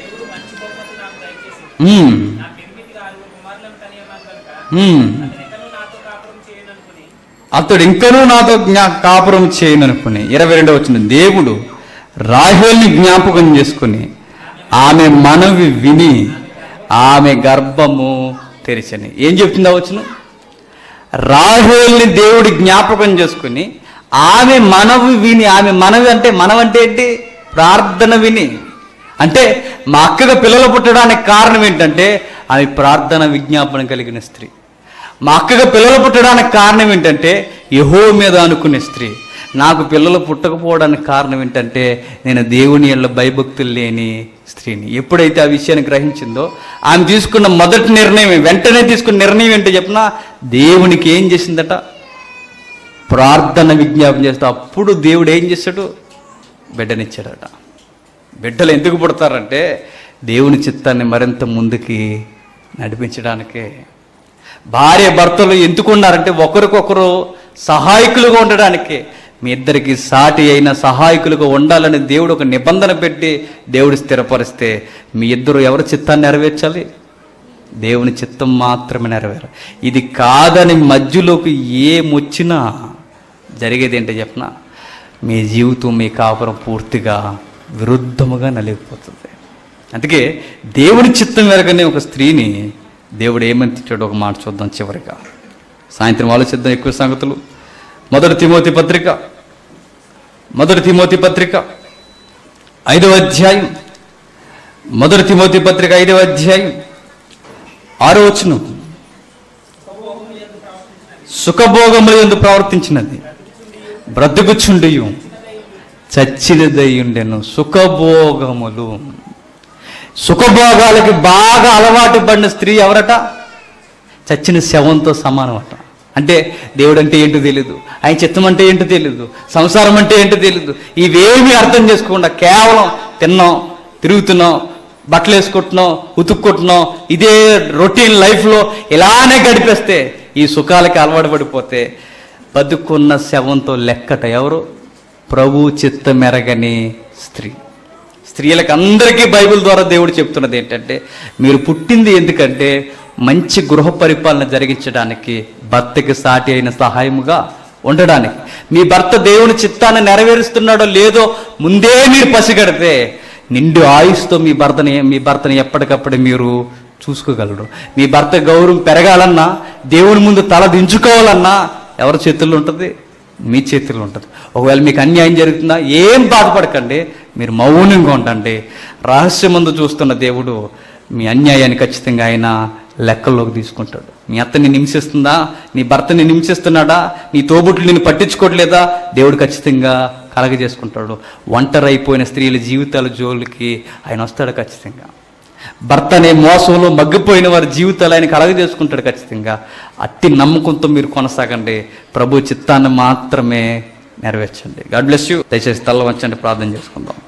ఉమ్, ఉమ్. అతడు ఇంకనూ నాతో జ్ఞా కాపురం చేయననుకుని ఇరవై రెండవ వచ్చిన దేవుడు రాహేల్ని జ్ఞాపకం చేసుకుని ఆమె మనవి విని ఆమె గర్భము తెరిచని ఏం చెప్తుందా వచ్చిన రాహేల్ని దేవుడు జ్ఞాపకం చేసుకుని ఆమె మనవి విని ఆమె మనవి అంటే మనవంటే ఏంటి ప్రార్థన విని అంటే మా అక్కగా పిల్లలు పుట్టడానికి కారణం ఏంటంటే ఆమె ప్రార్థన విజ్ఞాపన కలిగిన స్త్రీ మా అక్కగా పిల్లలు పుట్టడానికి కారణం ఏంటంటే యహో మీద అనుకునే స్త్రీ నాకు పిల్లలు పుట్టకపోవడానికి కారణం ఏంటంటే నేను దేవుని యొక్క భయభక్తులు లేని స్త్రీని ఎప్పుడైతే ఆ విషయాన్ని గ్రహించిందో ఆమె తీసుకున్న మొదటి నిర్ణయం వెంటనే తీసుకున్న నిర్ణయం ఏంటో చెప్పినా దేవునికి ఏం చేసిందట ప్రార్థన విజ్ఞాపన చేస్తే అప్పుడు దేవుడు ఏం చేశాడు బిడ్డనిచ్చాడట బిడ్డలు ఎందుకు పుడతారంటే దేవుని చిత్తాన్ని మరింత ముందుకి నడిపించడానికే భార్య భర్తలు ఎందుకు ఉన్నారంటే ఒకరికొకరు సహాయకులుగా ఉండడానికే మీ ఇద్దరికి సాటి అయిన సహాయకులుగా ఉండాలని దేవుడు ఒక నిబంధన పెట్టి దేవుడు స్థిరపరిస్తే మీ ఇద్దరు ఎవరి చిత్తాన్ని నెరవేర్చాలి దేవుని చిత్తం మాత్రమే నెరవేరు ఇది కాదని మధ్యలోకి ఏమొచ్చినా జరిగేది ఏంటో చెప్పనా మీ జీవితం మీ కాపురం పూర్తిగా విరుద్ధముగా నలిగిపోతుంది అందుకే దేవుని చిత్తం వెరగనే ఒక స్త్రీని దేవుడు ఏమని తిట్టాడో ఒక మాట చూద్దాం చివరిగా సాయంత్రం ఆలోచిద్దాం ఎక్కువ సంగతులు మొదటి తిమోతి పత్రిక మొదటి తిమోతి పత్రిక ఐదవ అధ్యాయం మొదటి తిమోతి పత్రిక ఐదవ అధ్యాయం ఆరో వచనం సుఖభోగములు ఎందు ప్రవర్తించినది బ్రతుకుచుండియు చచ్చినదయ్యుండెను సుఖభోగములు సుఖభోగాలకి బాగా అలవాటు పడిన స్త్రీ ఎవరట చచ్చిన శవంతో సమానం అట అంటే దేవుడు అంటే ఏంటో తెలియదు ఆయన చిత్తం అంటే ఏంటో తెలియదు సంసారం అంటే ఏంటో తెలియదు ఇవేమీ అర్థం చేసుకోకుండా కేవలం తిన్నాం తిరుగుతున్నాం బట్టలు వేసుకుంటున్నాం ఉతుక్కుంటున్నాం ఇదే రొటీన్ లైఫ్లో ఇలానే గడిపేస్తే ఈ సుఖాలకి అలవాటు పడిపోతే బతుకున్న శవంతో లెక్కట ఎవరు ప్రభు చిత్తమెరగని స్త్రీ స్త్రీలకు అందరికీ బైబిల్ ద్వారా దేవుడు చెప్తున్నది ఏంటంటే మీరు పుట్టింది ఎందుకంటే మంచి గృహ పరిపాలన జరిగించడానికి భర్తకి సాటి అయిన సహాయముగా ఉండడానికి మీ భర్త దేవుని చిత్తాన్ని నెరవేరుస్తున్నాడో లేదో ముందే మీరు పసిగడితే నిండు ఆయుస్తో మీ భర్తని మీ భర్తని ఎప్పటికప్పుడు మీరు చూసుకోగలరు మీ భర్త గౌరవం పెరగాలన్నా దేవుని ముందు తల దించుకోవాలన్నా ఎవరి చేతుల్లో ఉంటుంది మీ చేతుల్లో ఉంటుంది ఒకవేళ మీకు అన్యాయం జరుగుతుందా ఏం బాధపడకండి మీరు మౌనంగా ఉండండి రహస్యమందు చూస్తున్న దేవుడు మీ అన్యాయాన్ని ఖచ్చితంగా ఆయన లెక్కల్లోకి తీసుకుంటాడు మీ అత్తని హింసిస్తుందా నీ భర్తని హింసిస్తున్నాడా నీ తోబుట్లు నిన్ను పట్టించుకోవట్లేదా దేవుడు ఖచ్చితంగా కలగజేసుకుంటాడు ఒంటరి అయిపోయిన స్త్రీల జీవితాల జోలికి ఆయన వస్తాడు ఖచ్చితంగా భర్త అనే మోసంలో మగ్గిపోయిన వారి జీవితాలు ఆయన కలగజేసుకుంటాడు ఖచ్చితంగా అట్టి నమ్మకంతో మీరు కొనసాగండి ప్రభు చిత్తాన్ని మాత్రమే నెరవేర్చండి గాడ్ బ్లెస్ యూ దయచేసి తల్ల వంచండి ప్రార్థన చేసుకుందాం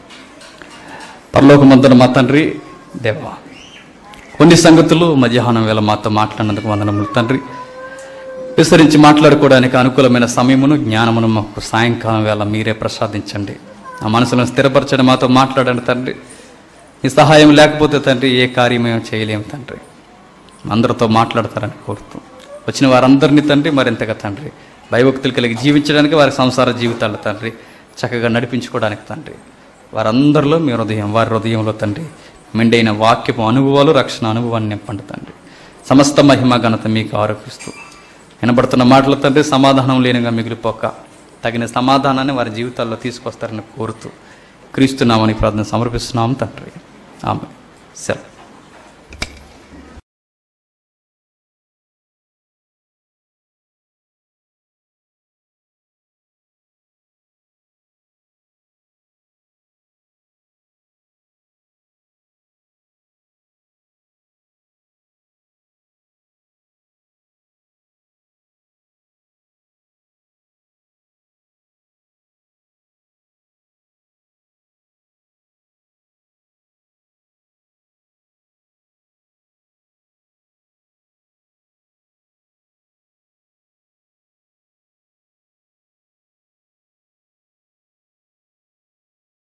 పరలోకమంతున మా తండ్రి దేవా కొన్ని సంగతులు మధ్యాహ్నం వేళ మాతో మాట్లాడినందుకు వందనములు తండ్రి విస్తరించి మాట్లాడుకోవడానికి అనుకూలమైన సమయమును జ్ఞానమును మాకు సాయంకాలం వేళ మీరే ప్రసాదించండి ఆ మనసులను స్థిరపరచండి మాతో మాట్లాడండి తండ్రి మీ సహాయం లేకపోతే తండ్రి ఏ కార్యం మేము చేయలేము తండ్రి అందరితో మాట్లాడతారని కోరుతూ వచ్చిన వారందరినీ తండ్రి మరింతగా తండ్రి భయభక్తులు కలిగి జీవించడానికి వారి సంసార జీవితాలు తండ్రి చక్కగా నడిపించుకోవడానికి తండ్రి వారందరిలో మీ హృదయం వారి హృదయంలో తండ్రి మెండైన వాక్యపు అనుభవాలు రక్షణ అనుభవాన్ని నింపండి తండ్రి సమస్త మహిమ ఘనత మీకు ఆరోపిస్తూ వినబడుతున్న మాటలు తండ్రి సమాధానం లేనిగా మిగిలిపోక తగిన సమాధానాన్ని వారి జీవితాల్లో తీసుకొస్తారని కోరుతూ క్రీస్తున్నామని ప్రార్థన సమర్పిస్తున్నాం తండ్రి ఆమె సెలవు